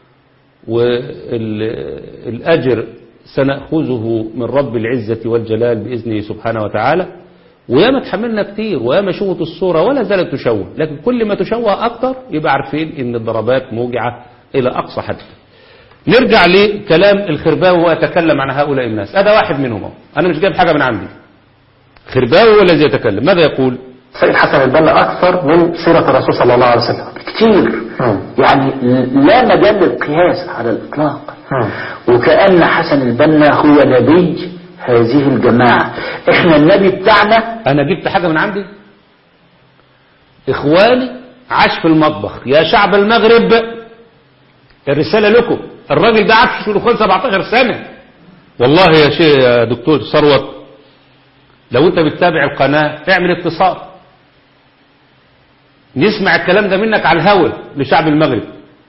والأجر سنأخذه من رب العزة والجلال بإذنه سبحانه وتعالى وياما تحملنا كتير وياما شوهت الصورة ولا زالت تشوه لكن كل ما تشوه أكتر يبقى عارفين إن الضربات موجعة إلى أقصى حد نرجع لكلام الخرباوي وأتكلم عن هؤلاء الناس هذا واحد منهم أهو. أنا مش جايب حاجة من عندي خرباوي هو الذي يتكلم ماذا يقول سيد حسن البنا أكثر من سيرة الرسول صلى الله عليه وسلم كتير مم. يعني لا مجال للقياس على الإطلاق مم. وكأن حسن البنا هو نبي هذه الجماعة احنا النبي بتاعنا أنا جبت حاجة من عندي إخواني عاش في المطبخ يا شعب المغرب الرسالة لكم الراجل ده عاش في الأخوان 17 سنة والله يا شيخ يا دكتور ثروت لو انت بتتابع القناة اعمل اتصال نسمع الكلام ده منك على الهوا لشعب المغرب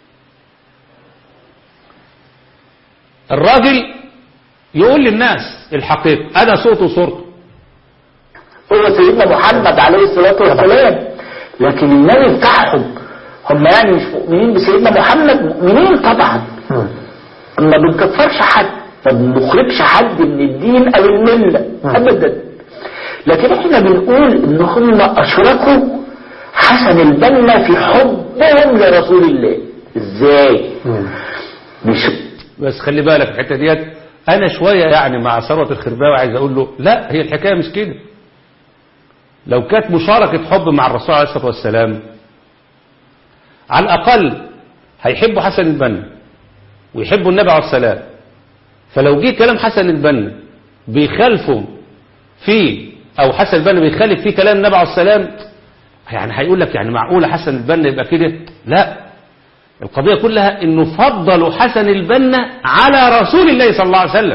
الراجل يقول للناس الحقيقة أنا صوته صورته هو سيدنا محمد عليه الصلاة والسلام لكن النبي بتاعهم هم يعني مش مؤمنين بسيدنا محمد مؤمنين طبعا مم. ما بنكفرش حد ما بنخرجش حد من الدين او الملة ابدا لكن احنا بنقول ان هم اشركوا حسن البنا في حبهم لرسول الله ازاي مم. مش بس خلي بالك في الحته ديت انا شويه يعني مع ثروه الخرباوي عايز اقول له لا هي الحكايه مش كده لو كانت مشاركه حب مع الرسول عليه الصلاه والسلام على الاقل هيحبوا حسن البنا ويحبوا النبي عليه السلام فلو جه كلام حسن البنا بيخالفوا فيه او حسن البنا بيخالف فيه كلام النبي عليه السلام يعني هيقول لك يعني معقوله حسن البنا يبقى كده لا القضية كلها انه فضلوا حسن البنا على رسول الله صلى الله عليه وسلم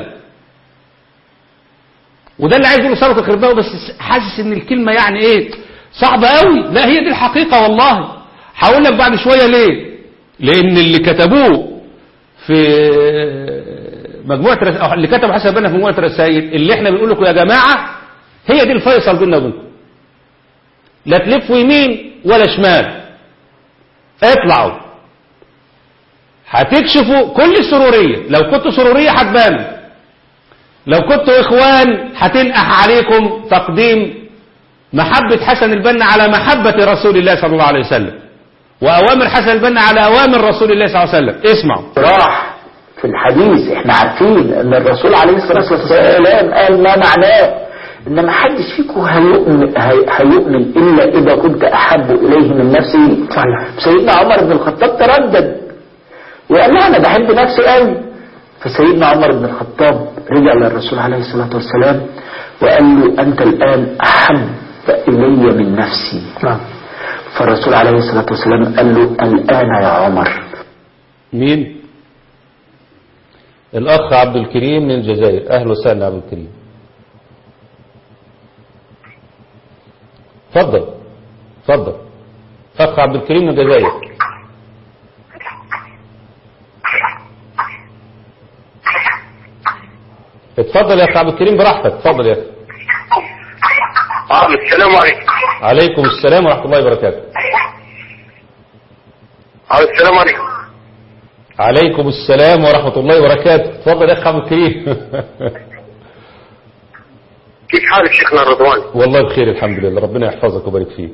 وده اللي عايز يقوله ثروة الخرباوي بس حاسس ان الكلمة يعني ايه صعبة قوي لا هي دي الحقيقة والله هقول لك بعد شوية ليه لان اللي كتبوه في مجموعة رس... أو اللي كتب حسن البنا في مجموعة رسائل اللي احنا بنقول لكم يا جماعة هي دي الفيصل بيننا وبينكم لا تلفوا يمين ولا شمال اطلعوا هتكشفوا كل السرورية لو كنتوا سرورية هتبان لو كنتوا إخوان هتنقح عليكم تقديم محبة حسن البنا على محبة رسول الله صلى الله عليه وسلم وأوامر حسن البنا على أوامر رسول الله صلى الله عليه وسلم اسمعوا راح في الحديث احنا عارفين ان الرسول عليه الصلاة والسلام قال ما معناه ان ما حدش فيكم هيؤمن, هي- هيؤمن الا اذا كنت احب اليه من نفسي صحيح. سيدنا عمر بن الخطاب تردد وقال لها انا بحب نفسي قوي فسيدنا عمر بن الخطاب رجع للرسول عليه الصلاة والسلام وقال له انت الان احب الي من نفسي نعم فالرسول عليه الصلاة والسلام قال له الان يا عمر مين الأخ عبد الكريم من الجزائر أهلا وسهلا عبد الكريم تفضل تفضل أخ عبد الكريم من الجزائر اتفضل يا أخ عبد الكريم براحتك اتفضل يا أخي آه السلام عليكم عليكم السلام ورحمة الله وبركاته آه السلام عليكم عليكم السلام ورحمة الله وبركاته اتفضل يا أخ عبد الكريم كيف حالك شيخنا رضوان والله بخير الحمد لله ربنا يحفظك ويبارك فيك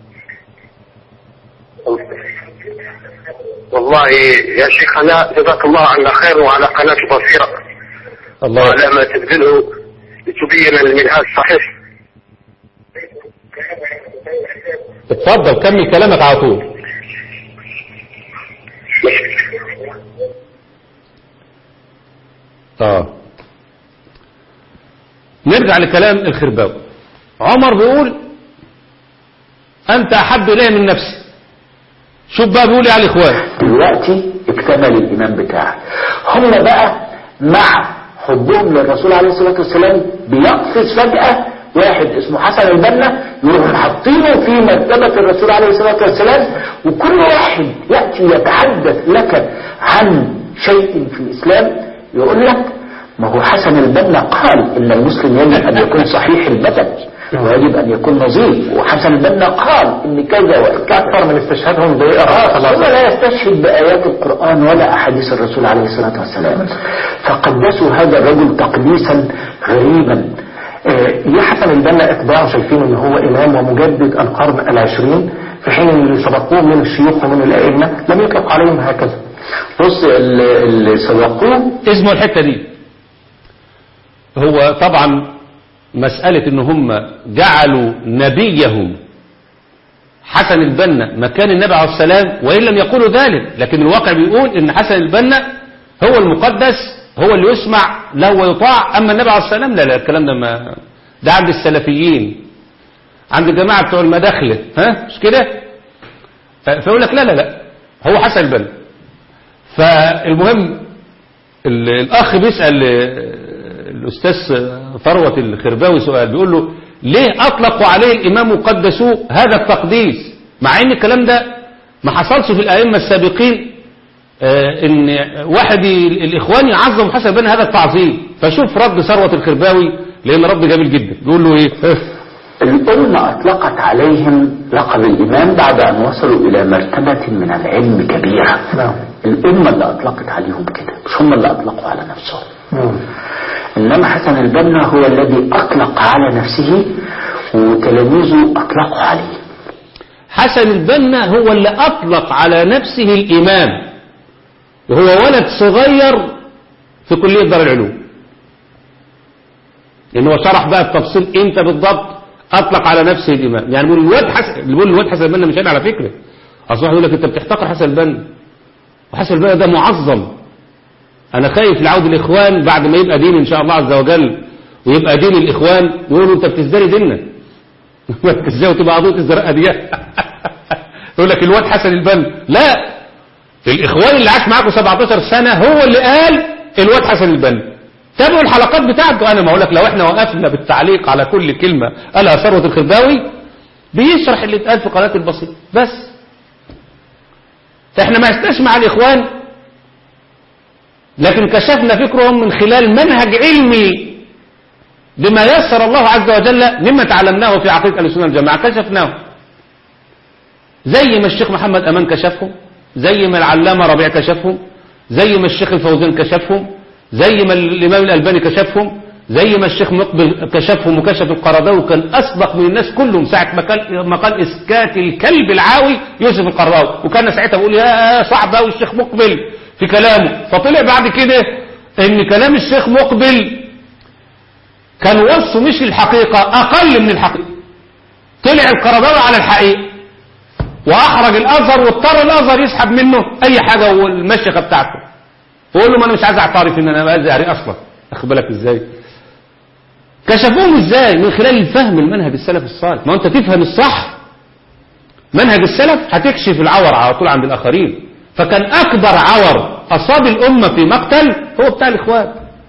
والله يا شيخنا جزاك الله عنا خير وعلى قناة بصيرة الله وعلى ما تبذله لتبين المنهاج الصحيح اتفضل كمل كلامك على طول اه نرجع لكلام الخرباوي عمر بيقول انت احب الي من نفسي شوف بقى بيقول ايه على الاخوان دلوقتي اكتمل الايمان بتاعك هم بقى مع حبهم للرسول عليه الصلاة والسلام بيقفز فجأة واحد اسمه حسن البنا يروح حاطينه في مرتبة الرسول عليه الصلاة والسلام وكل واحد يأتي يتحدث لك عن شيء في الإسلام يقول لك ما هو حسن البنا قال إن المسلم يجب أن يكون صحيح البدن ويجب أن يكون نظيف وحسن البنا قال إن كذا وكذا أكثر من استشهادهم آه، بإرادة هو لا يستشهد بآيات القرآن ولا أحاديث الرسول عليه الصلاة والسلام فقدسوا هذا الرجل تقديسا غريبا آه، ليه حسن البنا اتباعه شايفين ان هو امام ومجدد القرن العشرين في حين ان اللي سبقوه من الشيوخ ومن الائمه لم يطلق عليهم هكذا بص اللي اللي سبقوه اسمه الحتة دي هو طبعا مسألة ان هم جعلوا نبيهم حسن البنا مكان النبي عليه السلام وإن لم يقولوا ذلك لكن الواقع بيقول ان حسن البنا هو المقدس هو اللي يسمع له ويطاع أما النبي عليه السلام لا لا الكلام ده ما ده عند السلفيين عند الجماعة بتوع المداخلة ها مش كده فيقول لك لا لا لا هو حسن البنا فالمهم ال- الأخ بيسأل آه، الأستاذ ثروة الخرباوي سؤال بيقول له ليه أطلقوا عليه الإمام وقدسوه هذا التقديس مع أن الكلام ده ما حصلش في الأئمة السابقين آه، ان واحد ي- الاخوان يعظم حسن بن هذا التعظيم فشوف رد ثروة الخرباوي لان رد جميل جدا بيقول له ايه الأمة أطلقت عليهم لقب الإمام بعد أن وصلوا إلى مرتبة من العلم كبيرة نعم. الأمة اللي أطلقت عليهم كده مش هم اللي أطلقوا على نفسهم مم. إنما حسن البنا هو الذي أطلق على نفسه وتلاميذه أطلقوا عليه حسن البنا هو اللي اطلق على نفسه الامام وهو ولد صغير في كلية دار العلوم لان هو شرح بقى التفصيل امتى بالضبط اطلق على نفسه الامام يعني بيقول الواد حسن اللي بيقول الواد حسن البنا مش انا على فكره اصل واحد يقول لك انت بتحتقر حسن البنا وحسن البنا ده معظم انا خايف لعود الاخوان بعد ما يبقى دين ان شاء الله عز وجل ويبقى دين الاخوان يقولوا انت بتزدري ديننا ازاي وتبقى قضيه الزرقاء دي يقول لك الواد حسن البنا لا الاخوان اللي عاش معاكم 17 سنه هو اللي قال الواد حسن البنا تابعوا الحلقات بتاعته انا ما اقول لك لو احنا وقفنا بالتعليق على كل كلمه قالها ثروه الخرباوي بيشرح اللي اتقال في قناه البسيط بس احنا ما عشناش مع الاخوان لكن كشفنا فكرهم من خلال منهج علمي بما يسر الله عز وجل مما تعلمناه في عقيدة أهل السنة والجماعة كشفناه زي ما الشيخ محمد أمان كشفهم زي ما العلامة ربيع كشفهم زي ما الشيخ الفوزان كشفهم زي ما الإمام الألباني كشفهم زي ما الشيخ مقبل كشفهم وكشف القرضاوي وكان أصدق من الناس كلهم ساعة ما قال ما قال إسكات الكلب العاوي يوسف القرضاوي وكان ساعتها بيقول يا صعب أوي الشيخ مقبل في كلامه فطلع بعد كده إن كلام الشيخ مقبل كان وصفه مش الحقيقة أقل من الحقيقة طلع القرضاوي على الحقيقة واحرج الازهر واضطر الازهر يسحب منه اي حاجه والمشيخه بتاعته ويقول له ما انا مش عايز اعترف ان انا ازهري اصلا اخد بالك ازاي كشفوهم ازاي من خلال الفهم المنهج السلف الصالح ما انت تفهم الصح منهج السلف هتكشف العور على طول عند الاخرين فكان اكبر عور اصاب الامه في مقتل هو بتاع الاخوان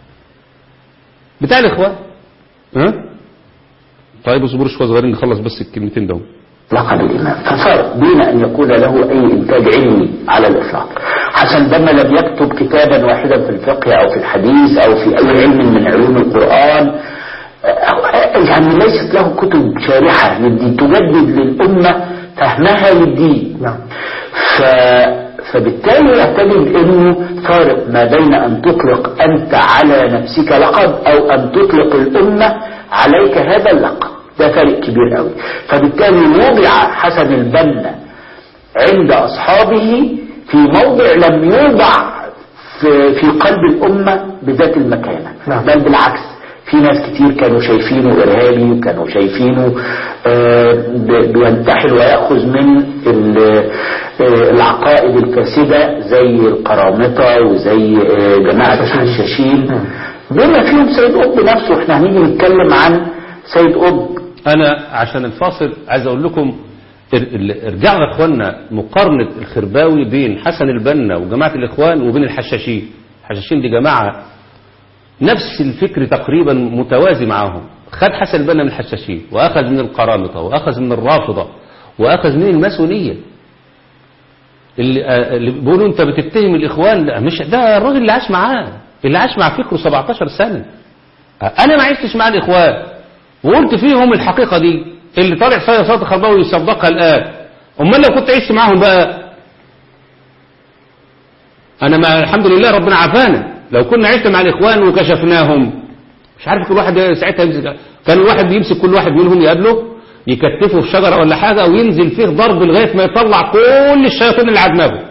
بتاع الاخوان ها طيب اصبروا شويه صغيرين نخلص بس الكلمتين دول لقب الإمام ففرق بين أن يكون له أي إنتاج علمي على الإطلاق حسن بنا لم يكتب كتابا واحدا في الفقه أو في الحديث أو في أي علم من علوم القرآن يعني ليست له كتب شارحة للدين تجدد للأمة فهمها للدين نعم ف... فبالتالي تجد انه فارق ما بين ان تطلق انت على نفسك لقب او ان تطلق الامة عليك هذا اللقب ده فرق كبير قوي فبالتالي وضع حسن البنا عند اصحابه في موضع لم يوضع في, في قلب الامة بذات المكانة نعم. بل بالعكس في ناس كتير كانوا شايفينه إرهابي وكانوا شايفينه آه، ب- بينتحل ويأخذ من ال- آه، العقائد الفاسدة زي القرامطة وزي آه، جماعة الحشاشين بما فيهم سيد قطب نفسه احنا هنيجي نتكلم عن سيد قطب انا عشان الفاصل عايز اقول لكم ار- ال- ارجعوا يا اخوانا مقارنة الخرباوي بين حسن البنا وجماعة الاخوان وبين الحشاشين الحشاشين دي جماعة نفس الفكر تقريبا متوازي معاهم خد حسن البنا من الحشاشين واخذ من القرامطة واخذ من الرافضة واخذ من الماسونية اللي, آه، اللي بيقولوا انت بتتهم الاخوان لا مش ده الراجل اللي عاش معاه اللي عاش مع فكره 17 سنة آه، انا ما عشتش مع الاخوان وقلت فيهم الحقيقة دي اللي طالع فيها صوت خرباوي يصدقها الآن أمال لو كنت عشت معاهم بقى أنا ما الحمد لله ربنا عافانا لو كنا عشت مع الإخوان وكشفناهم مش عارف كل واحد ساعتها يمسك كان الواحد بيمسك كل واحد منهم يقابله يكتفه في شجرة ولا حاجة أو ينزل فيه ضرب لغاية ما يطلع كل الشياطين اللي على دماغه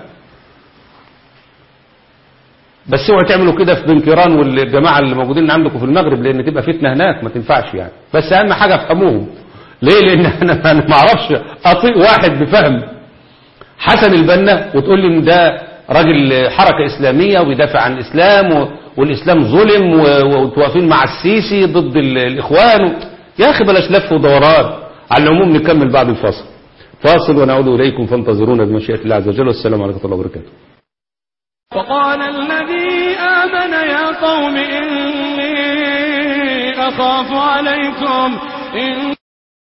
بس اوعوا تعملوا كده في بنكيران والجماعة اللي موجودين عندكم في المغرب لأن تبقى فتنة هناك ما تنفعش يعني بس أهم حاجة افهموهم ليه لأن أنا أنا ما أعرفش أطيق واحد بفهم حسن البنا وتقول لي إن ده راجل حركة إسلامية وبيدافع عن الإسلام و- والإسلام ظلم و- وتوافين مع السيسي ضد ال- الإخوان و- يا أخي بلاش لف ودوران على العموم نكمل بعد الفاصل فاصل ونعود إليكم فانتظرونا بمشيئة الله عز وجل والسلام عليكم ورحمة الله وبركاته وقال الذي آمن يا قوم إني أخاف عليكم إن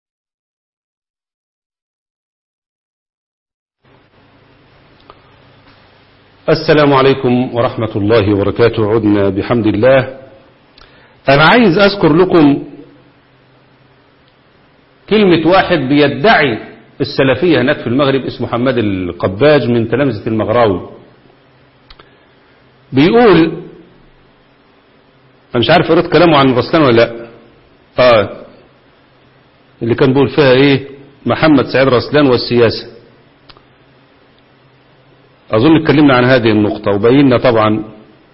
السلام عليكم ورحمة الله وبركاته عدنا بحمد الله أنا عايز أذكر لكم كلمة واحد بيدعي السلفية هناك في المغرب اسمه محمد القباج من تلامذة المغراوي بيقول أنا مش عارف قريت كلامه عن الرسلان ولا لا آه اللي كان بيقول فيها إيه محمد سعيد رسلان والسياسة أظن اتكلمنا عن هذه النقطة وبينا طبعا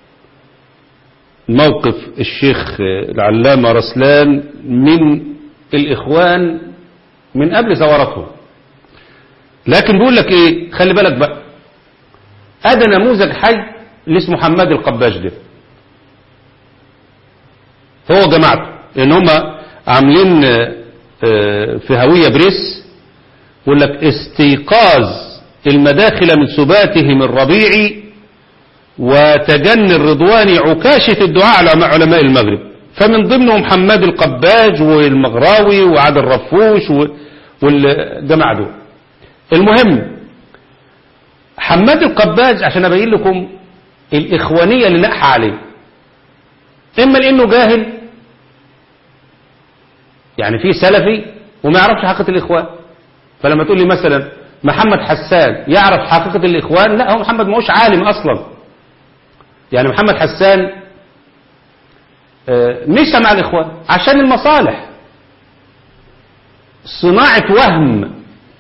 موقف الشيخ العلامة رسلان من الإخوان من قبل ثورتهم لكن بيقول لك إيه خلي بالك بقى أدى نموذج حي اللي اسمه حماد القباش ده هو جماعته لأن هم عاملين آه، في هوية بريس يقول لك استيقاظ المداخل من سباتهم الربيعي وتجني الرضوان عكاشة الدعاء على علماء المغرب فمن ضمنهم حماد القباج والمغراوي وعادل رفوش و- والجماعة دول المهم حماد القباج عشان أبين لكم الإخوانية اللي نقح عليه إما لأنه جاهل يعني في سلفي وما يعرفش حقيقة الإخوان فلما تقول لي مثلا محمد حسان يعرف حقيقة الإخوان لا هو محمد ماهوش عالم أصلا يعني محمد حسان آه، مشى مع الإخوان عشان المصالح صناعة وهم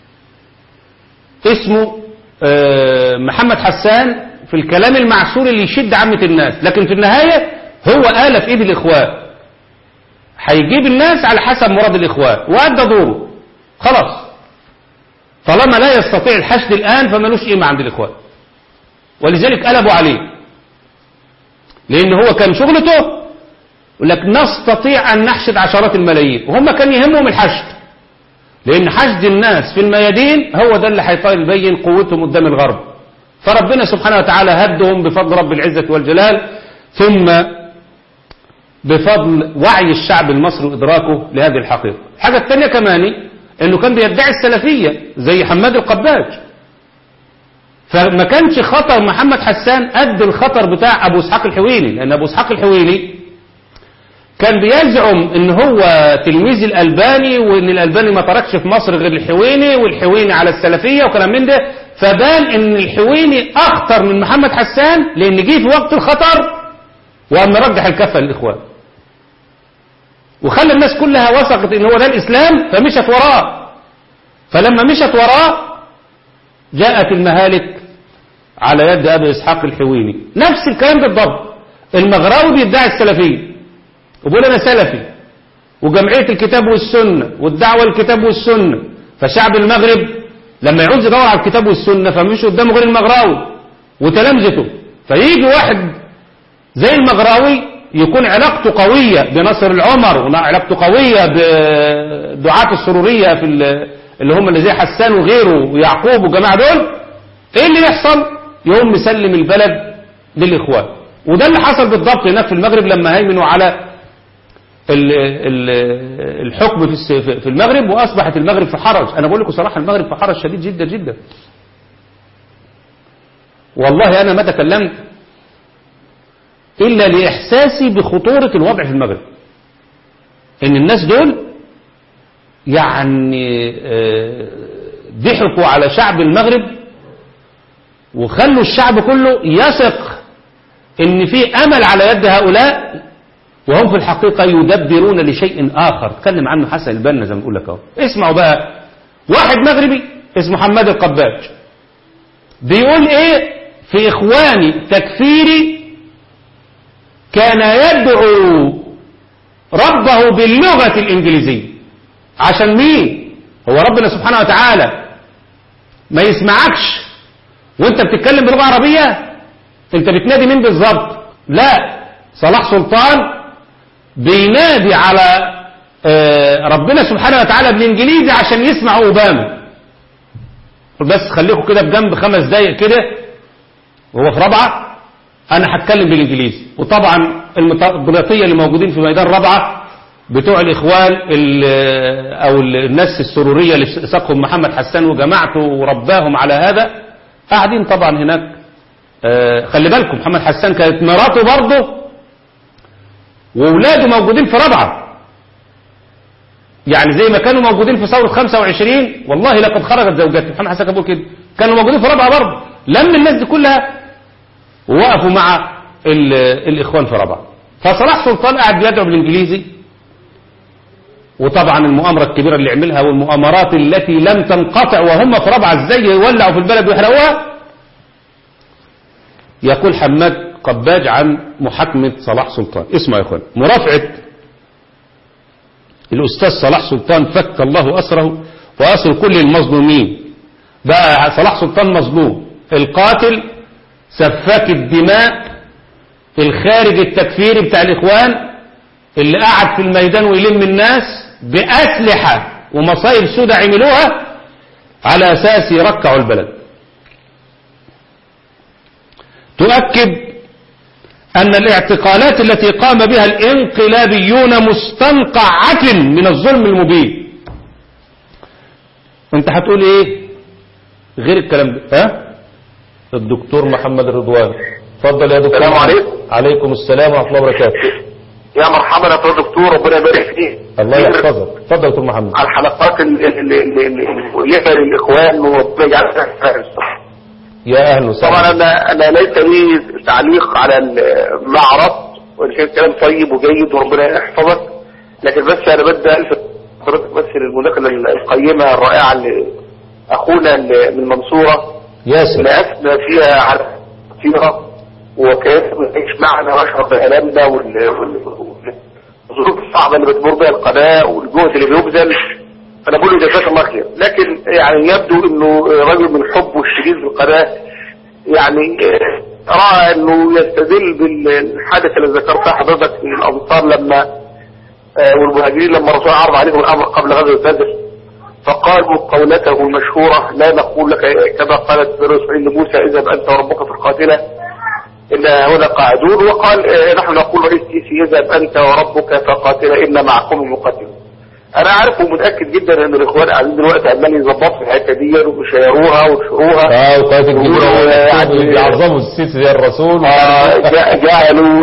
اسمه آه، محمد حسان في الكلام المعسول اللي يشد عامة الناس لكن في النهاية هو آلة في إيد الإخوان هيجيب الناس على حسب مراد الإخوان وأدى دوره خلاص طالما لا يستطيع الحشد الآن فمالوش قيمة عند الإخوان ولذلك قلبوا عليه لأن هو كان شغلته يقول لك نستطيع أن نحشد عشرات الملايين وهم كان يهمهم الحشد لأن حشد الناس في الميادين هو ده اللي هيبين قوتهم قدام الغرب فربنا سبحانه وتعالى هدهم بفضل رب العزة والجلال ثم بفضل وعي الشعب المصري وإدراكه لهذه الحقيقة الحاجة الثانية كمان أنه كان بيدعي السلفية زي حماد القباج فما كانش خطر محمد حسان قد الخطر بتاع أبو إسحاق الحويني لأن أبو إسحاق الحويني كان بيزعم ان هو تلميذ الألباني وان الألباني ما تركش في مصر غير الحويني والحويني على السلفية وكلام من ده فبان ان الحويني اخطر من محمد حسان لان جه في وقت الخطر وقام مرجح الكفة للإخوان وخلى الناس كلها وثقت ان هو ده الإسلام فمشت وراه فلما مشت وراه جاءت المهالك على يد أبي إسحاق الحويني نفس الكلام بالضبط المغراوي بيدعي السلفية وبيقول أنا سلفي وجمعية الكتاب والسنة والدعوة للكتاب والسنة فشعب المغرب لما يعوز يدور على الكتاب والسنة فمش قدامه غير المغراوي وتلامذته فيجي واحد زي المغراوي يكون علاقته قوية بنصر العمر وعلاقته قوية بدعاة السرورية في اللي هم اللي زي حسان وغيره ويعقوب والجماعة دول ايه اللي يحصل يقوم مسلم البلد للإخوان وده اللي حصل بالضبط هناك في المغرب لما هيمنوا على الحكم في في المغرب وأصبحت المغرب في حرج أنا بقول لكم صراحة المغرب في حرج شديد جدا جدا والله أنا ما تكلمت إلا لإحساسي بخطورة الوضع في المغرب إن الناس دول يعني ضحكوا على شعب المغرب وخلوا الشعب كله يثق إن في أمل على يد هؤلاء وهم في الحقيقة يدبرون لشيء آخر تكلم عنه حسن البنا زي ما بقول لك اهو اسمعوا بقى واحد مغربي اسمه حماد القباج بيقول ايه في اخواني تكفيري كان يدعو ربه باللغة الانجليزية عشان مين هو ربنا سبحانه وتعالى ما يسمعكش وانت بتتكلم بلغة عربية انت بتنادي مين بالظبط لا صلاح سلطان بينادي على ربنا سبحانه وتعالى بالانجليزي عشان يسمع اوباما بس خليكم كده بجنب خمس دقايق كده وهو في رابعه انا هتكلم بالانجليزي وطبعا المطبلاتيه اللي موجودين في ميدان رابعه بتوع الاخوان او الناس السروريه اللي ساقهم محمد حسان وجماعته ورباهم على هذا قاعدين طبعا هناك خلي بالكم محمد حسان كانت مراته برضه وولاده موجودين في رابعة يعني زي ما كانوا موجودين في ثورة 25 والله لقد خرجت زوجاتي محمد حسن كابول كده كانوا موجودين في رابعة برضه لم الناس دي كلها ووقفوا مع الإخوان في رابعة فصلاح سلطان قاعد بيدعو بالإنجليزي وطبعا المؤامرة الكبيرة اللي عملها والمؤامرات التي لم تنقطع وهم في رابعة ازاي يولعوا في البلد ويحرقوها يقول حماد قباج عن محاكمة صلاح سلطان اسمع يا اخوان مرافعة الأستاذ صلاح سلطان فك الله أسره وأسر كل المظلومين بقى صلاح سلطان مظلوم القاتل سفاك الدماء الخارج التكفيري بتاع الإخوان اللي قعد في الميدان ويلم الناس بأسلحة ومصايب سودة عملوها على أساس يركعوا البلد تؤكد أن الاعتقالات التي قام بها الانقلابيون مستنقعة من الظلم المبين انت هتقول ايه غير الكلام ده ها الدكتور محمد الرضوان اتفضل يا دكتور السلام عليكم عليكم السلام ورحمة الله وبركاته يا مرحبا يا فندم دكتور ربنا يبارك فيك الله يحفظك اتفضل يا دكتور محمد على الحلقات اللي اللي اللي اللي للاخوان وربنا يجعلها خير يا اهلا طبعا وسهلا انا انا ليس لي تعليق على ال- ما عرضت وان كان كلام طيب وجيد وربنا يحفظك لكن بس انا بدي الفت حضرتك بس للمداخله القيمه الرائعه اللي اخونا اللي من المنصوره ياسر اللي اثنى فيها على كثيره وكيف نعيش معنا واشعر بالامنا وال- وال- والظروف الصعبه اللي بتمر بها القناه والجهد اللي بيبذل انا بقول له جزاك الله خير لكن يعني يبدو انه رجل من حبه الشديد للقناه يعني راى انه يستدل بالحادثه اللي ذكرتها حضرتك في الانصار لما آه، والمهاجرين لما الرسول عرض عليهم الامر قبل غزوه بدر فقالوا قولته المشهوره لا نقول لك كما قالت بنو اسرائيل لموسى اذهب انت وربك في القاتله إلا هنا قاعدون وقال آه، نحن نقول رئيس سيسي يذهب أنت وربك فقاتل إن معكم المقاتلون أنا عارف ومتأكد جدا إن الإخوان قاعدين دلوقتي عمال يظبطوا في الحتة دي ويشيروها وينشروها اه وقوات الجيش يعني- بيعظموا السيسي زي الرسول آه، جا- جعلوا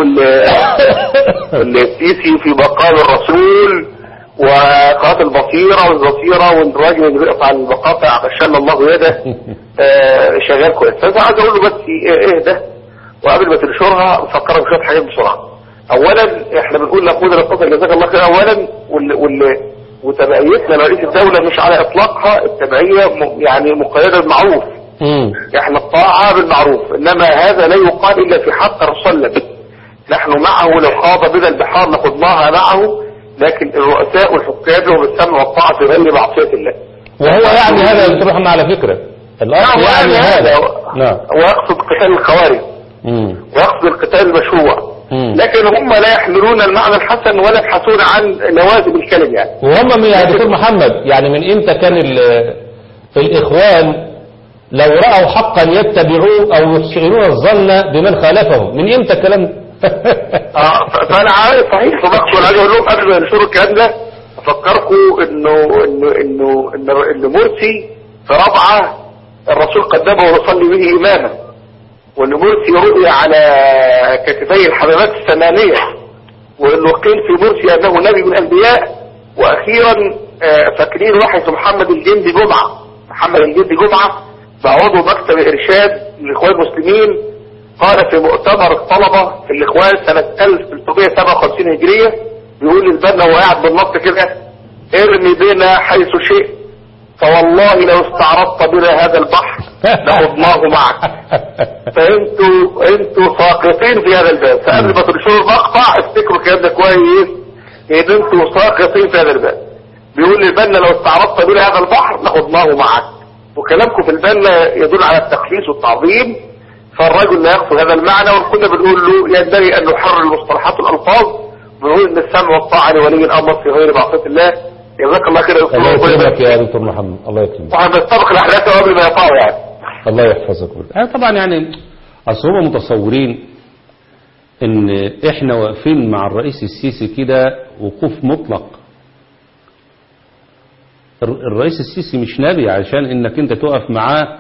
ال- السيسي في مقام الرسول وقناة البصيرة والبصيرة والراجل اللي بيقطع المقاطع غشان الله يده آه، شغال كويس فأنا عايز أقول له بس إيه إيه ده وقبل ما تنشرها فكروا بشوية حاجات بسرعة أولا إحنا بنقول نقود القصة جزاك الله خير أولا وال وال وتبعيتنا لرئيس الدولة مش على إطلاقها التبعية م- يعني مقيدة بالمعروف مم. احنا الطاعة بالمعروف انما هذا لا يقال الا في حق الرسول نحن معه لو خاض بنا البحار لخضناها معه لكن الرؤساء والحكام لهم السمع والطاعة في غير معصية الله وهو يعني هذا يا دكتور محمد على فكرة الأصل نعم يعني هذا نعم ويقصد قتال الخوارج مم. ويقصد القتال المشروع مم. لكن هم لا يحملون المعنى الحسن ولا يبحثون عن لوازم الكلم يعني وهم من يا دكتور محمد يعني من امتى كان ال- الإخوان لو رأوا حقا يتبعوه أو يحسنون الظن بمن خالفهم من امتى الكلام ده؟ اه ف- فانا عارف صحيح فبقصد عايز اقول لهم قبل ما ينشروا الكلام ده افكركم انه انه انه ان ان مرسي في رابعه الرسول قدمه ويصلي به اماما وان مرسي رؤي على كتفي الحمامات الثمانيه وانه قيل في مرسي انه نبي من الانبياء واخيرا آه، فاكرين واحد اسمه محمد الجندي جمعه محمد الجندي جمعه ده عضو مكتب ارشاد للاخوان المسلمين قال في مؤتمر الطلبة في الإخوان سنة 1357 هجرية بيقول للبنا وهو قاعد بالنص كده ارمي بنا حيث شئت فوالله لو استعرضت بنا هذا البحر لخضناه معك فانتوا انتوا ساقطين في هذا الباب فقبل ما تنشروا المقطع افتكروا الكلام ده كويس ان انتوا ساقطين في هذا الباب بيقول للبنا لو استعرضت بنا هذا البحر لخضناه معك وكلامكم في البنا يدل على التخليص والتعظيم فالرجل لا يقصد هذا المعنى وكنا بنقول له ينبغي ان نحرر المصطلحات والالفاظ بنقول ان السمع والطاعه لولي الامر في غير معصيه الله جزاك الله خير يا دكتور الله ربنا يكرمك يبارك يا دكتور محمد الله يكرمك وهنستبق الاحداث قبل ما يقعوا يعني الله يحفظك آه طبعا يعني اصل هم متصورين ان احنا واقفين مع الرئيس السيسي كده وقوف مطلق الر- الرئيس السيسي مش نبي علشان انك انت تقف معاه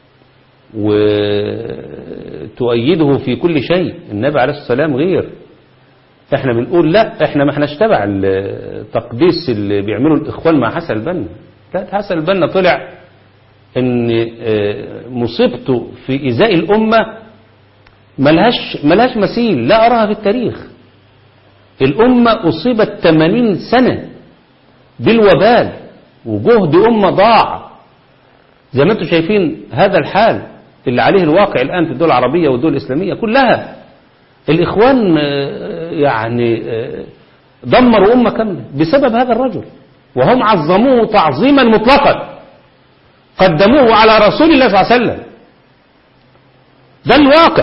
وتؤيده في كل شيء النبي عليه الصلاة والسلام غير احنا بنقول لا احنا ما احناش تبع التقديس اللي بيعمله الاخوان مع حسن البنا لا ده حسن البنا طلع ان آه، مصيبته في ازاء الامه ملهاش ملهاش مثيل لا اراها في التاريخ الامه اصيبت 80 سنه بالوبال وجهد امه ضاع زي ما انتم شايفين هذا الحال اللي عليه الواقع الان في الدول العربيه والدول الاسلاميه كلها الاخوان آه، يعني آه، دمروا امه كامله بسبب هذا الرجل وهم عظموه تعظيما مطلقا قدموه على رسول الله صلى الله عليه وسلم ده الواقع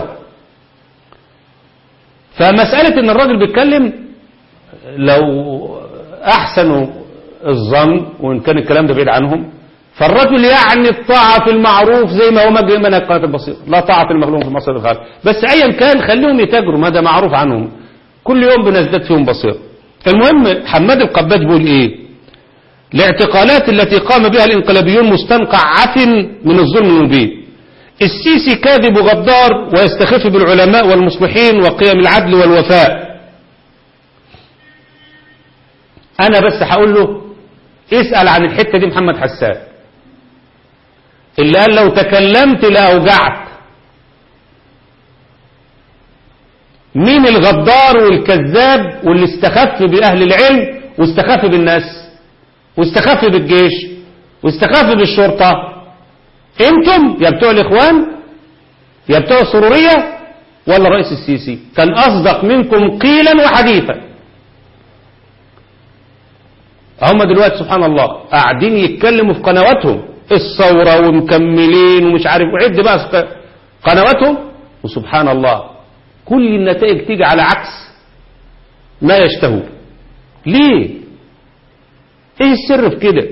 فمسألة ان الراجل بيتكلم لو احسنوا الظن وان كان الكلام ده بعيد عنهم فالرجل يعني الطاعة في المعروف زي ما هو مجري من القناة البسيطة لا طاعة في المخلوق في مصر الخالق بس ايا كان خليهم يتاجروا ما ده معروف عنهم كل يوم بنزداد فيهم بصيرة المهم حماد القباد بيقول ايه الاعتقالات التي قام بها الانقلابيون مستنقع عفن من الظلم المبين السيسي كاذب وغدار ويستخف بالعلماء والمصلحين وقيم العدل والوفاء انا بس هقول له اسأل عن الحتة دي محمد حسان اللي قال لو تكلمت لأوجعت مين الغدار والكذاب واللي استخف بأهل العلم واستخف بالناس واستخف بالجيش واستخف بالشرطة انتم يا بتوع الاخوان يا بتوع السرورية ولا رئيس السيسي كان اصدق منكم قيلا وحديثا هم دلوقتي سبحان الله قاعدين يتكلموا في قنواتهم الثورة ومكملين ومش عارف وعد بقى في قنواتهم وسبحان الله كل النتائج تيجي على عكس ما يشتهون ليه ايه السر في كده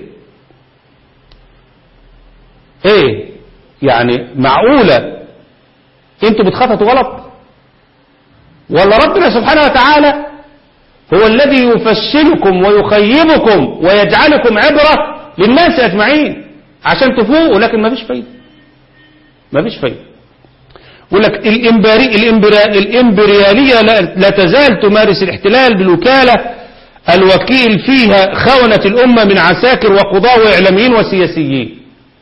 ايه يعني معقولة انتوا بتخططوا غلط ولا ربنا سبحانه وتعالى هو الذي يفشلكم ويخيبكم ويجعلكم عبرة للناس أجمعين عشان تفوقوا لكن ما فيش فايدة ما فيش فايدة يقول لك الإمباري الإمبرا الإمبريالية لا, لا تزال تمارس الاحتلال بالوكالة الوكيل فيها خونة الأمة من عساكر وقضاة وإعلاميين وسياسيين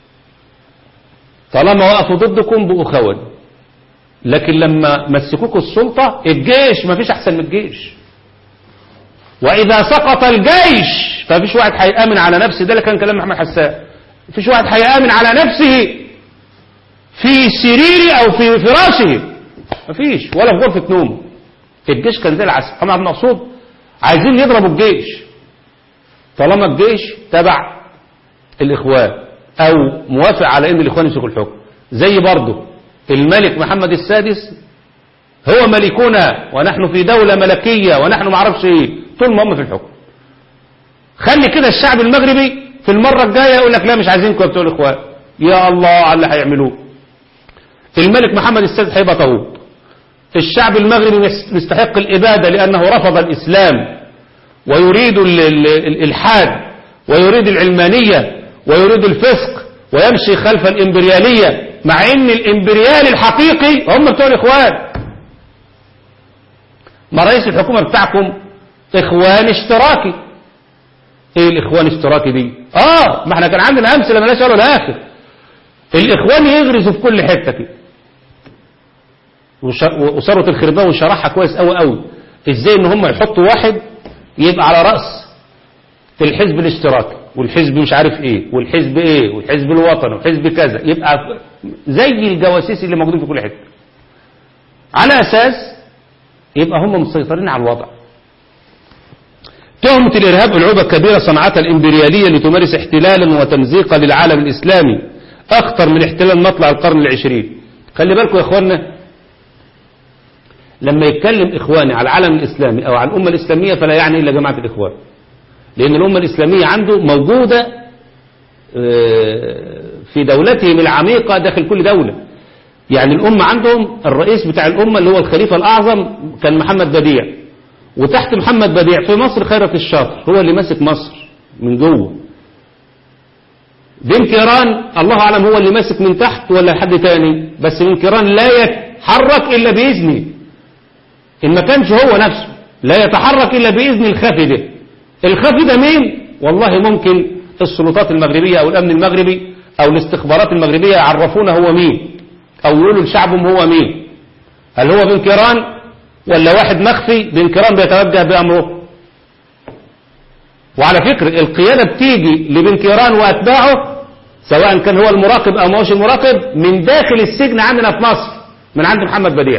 طالما وقفوا ضدكم بقوا خون لكن لما مسكوكوا السلطة الجيش ما فيش أحسن من الجيش وإذا سقط الجيش ففيش واحد هيأمن على نفسه ده اللي كان كلام محمد حسان فيش واحد هيأمن على نفسه في سريره أو في فراشه مفيش ولا في غرفة نومه الجيش كان زي العسل محمد عبد المقصود عايزين يضربوا الجيش طالما الجيش تبع الإخوان أو موافق على إن الإخوان يمسكوا الحكم زي برضه الملك محمد السادس هو ملكنا ونحن في دولة ملكية ونحن معرفش ايه طول ما هم في الحكم خلي كده الشعب المغربي في المرة الجاية يقول لك لا مش عايزينكم يا بتوع الإخوان يا الله على اللي هيعملوه الملك محمد السادس هيبقى طاغوت الشعب المغربي مستحق الإبادة لأنه رفض الإسلام ويريد ال- ال- الإلحاد ويريد العلمانية ويريد الفسق ويمشي خلف الإمبريالية مع ان الإمبريال الحقيقي هم بتوع الإخوان ما رئيس الحكومة بتاعكم إخوان اشتراكي ايه الإخوان اشتراكي دي اه ما احنا كان عندنا أمثلة ملاش أول الآخر الإخوان يغرزوا في كل حتة كده وش- وثروة الخرباوي شرحها كويس قوي قوي ازاي ان هم يحطوا واحد يبقى على رأس الحزب الاشتراكي والحزب مش عارف ايه والحزب ايه والحزب الوطني والحزب كذا يبقى زي الجواسيس اللي موجودين في كل حته على اساس يبقى هم مسيطرين على الوضع تهمة الإرهاب ألعوبة كبيرة صنعتها الإمبريالية لتمارس احتلالا وتمزيقا للعالم الإسلامي أخطر من احتلال مطلع القرن العشرين خلي بالكم يا إخواننا لما يتكلم إخواني على العالم الإسلامي أو على الأمة الإسلامية فلا يعني إلا جماعة الإخوان لأن الأمة الإسلامية عنده موجودة آه، في دولتهم العميقة داخل كل دولة يعني الأمة عندهم الرئيس بتاع الأمة اللي هو الخليفة الأعظم كان محمد بديع وتحت محمد بديع في مصر خيرت الشاطر هو اللي ماسك مصر من جوه بن كيران الله أعلم هو اللي ماسك من تحت ولا حد تاني بس بن كيران لا يتحرك إلا بإذنه إن ما كانش هو نفسه لا يتحرك إلا بإذن الخفي ده الخفي ده مين والله ممكن السلطات المغربية أو الأمن المغربي أو الاستخبارات المغربية يعرفونا هو مين أو يقولوا لشعبهم هو مين هل هو بن كيران ولا واحد مخفي بن كيران بيتوجه بأمره وعلى فكرة القيادة بتيجي لبن كيران وأتباعه سواء كان هو المراقب أو ما هوش المراقب من داخل السجن عندنا في مصر من عند محمد بديع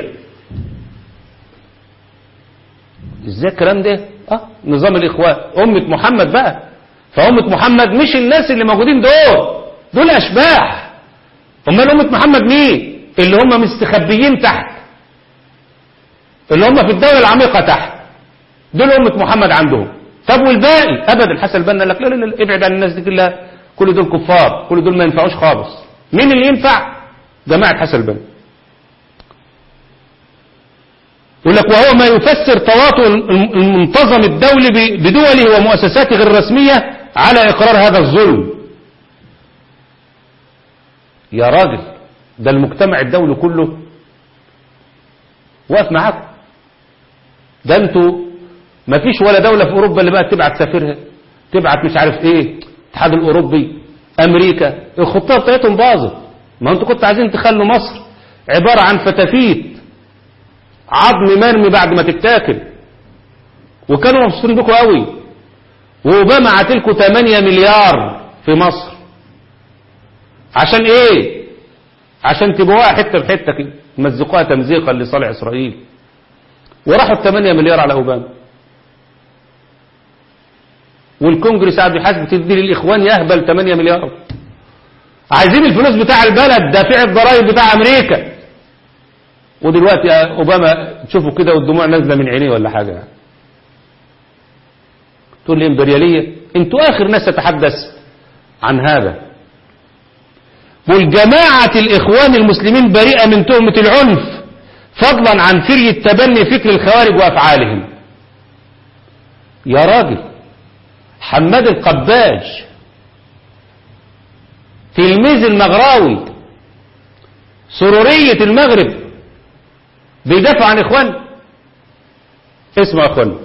ازاي الكلام ده اه نظام الاخوان امة محمد بقى فأمة محمد مش الناس اللي موجودين دول دول اشباح امال أمة محمد مين اللي هم مستخبيين تحت اللي هم في الدولة العميقة تحت دول أمة محمد عندهم طب والباقي ابدا الحسن البنا قال لك لا لا لا ابعد عن الناس دي كلها كل دول كفار كل دول ما ينفعوش خالص مين اللي ينفع جماعة حسن البنا يقول لك وهو ما يفسر تواطؤ المنتظم الدولي ب- بدوله ومؤسساته غير الرسمية على إقرار هذا الظلم يا راجل ده المجتمع الدولي كله واقف معاكم ده انتوا ما فيش ولا دولة في أوروبا اللي بقى تبعت سفيرها تبعت مش عارف ايه الاتحاد الأوروبي أمريكا الخطة بتاعتهم باظت ما انتوا كنتوا عايزين تخلوا مصر عبارة عن فتافيت عظم مرمي بعد ما تتاكل وكانوا مبسوطين بكم قوي واوباما عاتلكوا 8 مليار في مصر عشان ايه عشان تبقوها حته بحته كده تمزقوها تمزيقا لصالح اسرائيل وراحوا 8 مليار على اوباما والكونجرس قاعد بيحاسب تدي للاخوان يهبل 8 مليار عايزين الفلوس بتاع البلد دافع الضرائب بتاع امريكا ودلوقتي اوباما تشوفوا كده والدموع نازله من عينيه ولا حاجه تقول لي امبرياليه انتوا اخر ناس تتحدث عن هذا والجماعة الإخوان المسلمين بريئة من تهمة العنف فضلا عن فري التبني فكر الخوارج وأفعالهم يا راجل حماد القباج تلميذ المغراوي سرورية المغرب بيدافع عن إخوان اسمع أخوان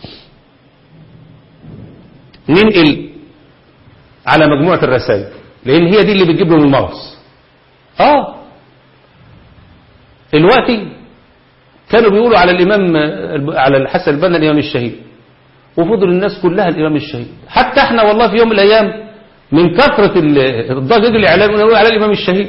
ننقل على مجموعة الرسائل لان هي دي اللي بتجيب لهم المغص اه دلوقتي كانوا بيقولوا على الامام على الحسن البنا الامام الشهيد وفضل الناس كلها الامام الشهيد حتى احنا والله في يوم من الايام من كثرة الضجيج الاعلامي نقول على الامام الشهيد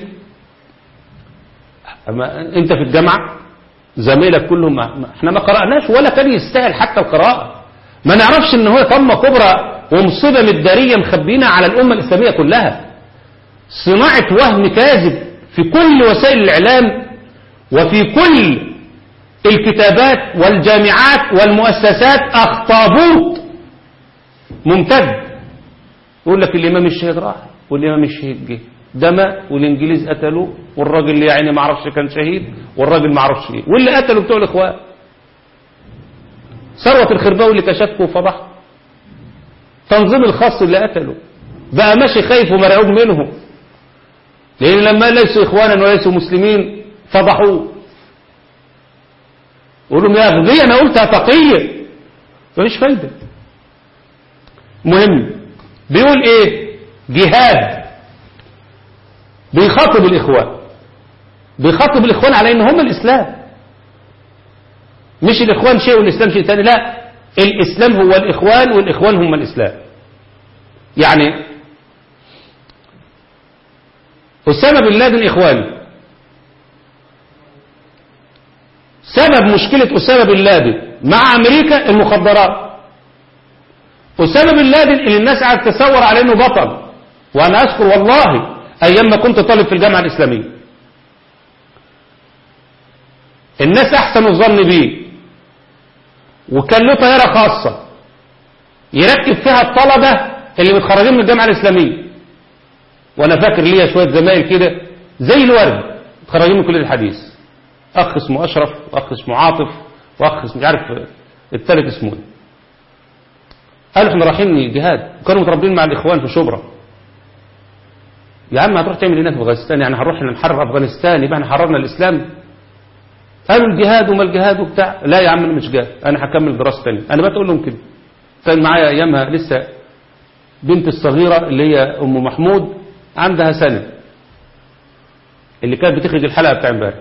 اما انت في الجامعة زميلك كلهم ما احنا ما قرأناش ولا كان يستاهل حتى القراءة ما نعرفش ان هو طمة كبرى ومصيبة مدارية مخبينا على الأمة الإسلامية كلها صناعة وهم كاذب في كل وسائل الإعلام وفي كل الكتابات والجامعات والمؤسسات أخطابوط ممتد يقول لك الإمام الشهيد راح والإمام الشهيد جه دم والإنجليز قتلوه والراجل اللي يعني ما عرفش كان شهيد والراجل ما عرفش ايه واللي قتلوا بتوع الإخوان ثروة الخرباوي اللي كشفه وفضحه تنظيم الخاص اللي قتله بقى ماشي خايف ومرعوب منهم لأن لما ليسوا إخوانا وليسوا مسلمين فضحوه يقول لهم يا أغبية أنا قلتها تقية مفيش فايدة مهم بيقول إيه جهاد بيخاطب الإخوان بيخاطب الإخوان على إن هم الإسلام مش الإخوان شيء والإسلام شيء ثاني لا الإسلام هو الإخوان والإخوان هم الإسلام يعني أسامة بن لادن إخواني سبب مشكلة أسامة بن لادن مع أمريكا المخدرات أسامة بن لادن اللي الناس قاعد تصور على أنه بطل وأنا أذكر والله أيام ما كنت طالب في الجامعة الإسلامية الناس أحسنوا الظن بيه وكان له طيارة خاصة يركب فيها الطلبة اللي متخرجين من الجامعة الإسلامية وأنا فاكر ليا شوية زمايل كده زي الورد متخرجين من كلية الحديث أخ اسمه أشرف وأخ اسمه عاطف وأخ اسمه مش عارف الثالث اسمه ايه قالوا احنا رايحين جهاد وكانوا متربين مع الإخوان في شبرا يا عم هتروح تعمل هنا في أفغانستان يعني هنروح نحرر أفغانستان يبقى احنا حررنا الإسلام قالوا الجهاد وما الجهاد وبتاع لا يا عم انا مش جاهد انا هكمل دراسه ثانيه انا بتقول لهم كده كان معايا ايامها لسه بنت الصغيره اللي هي ام محمود عندها سنه اللي كانت بتخرج الحلقه بتاع امبارح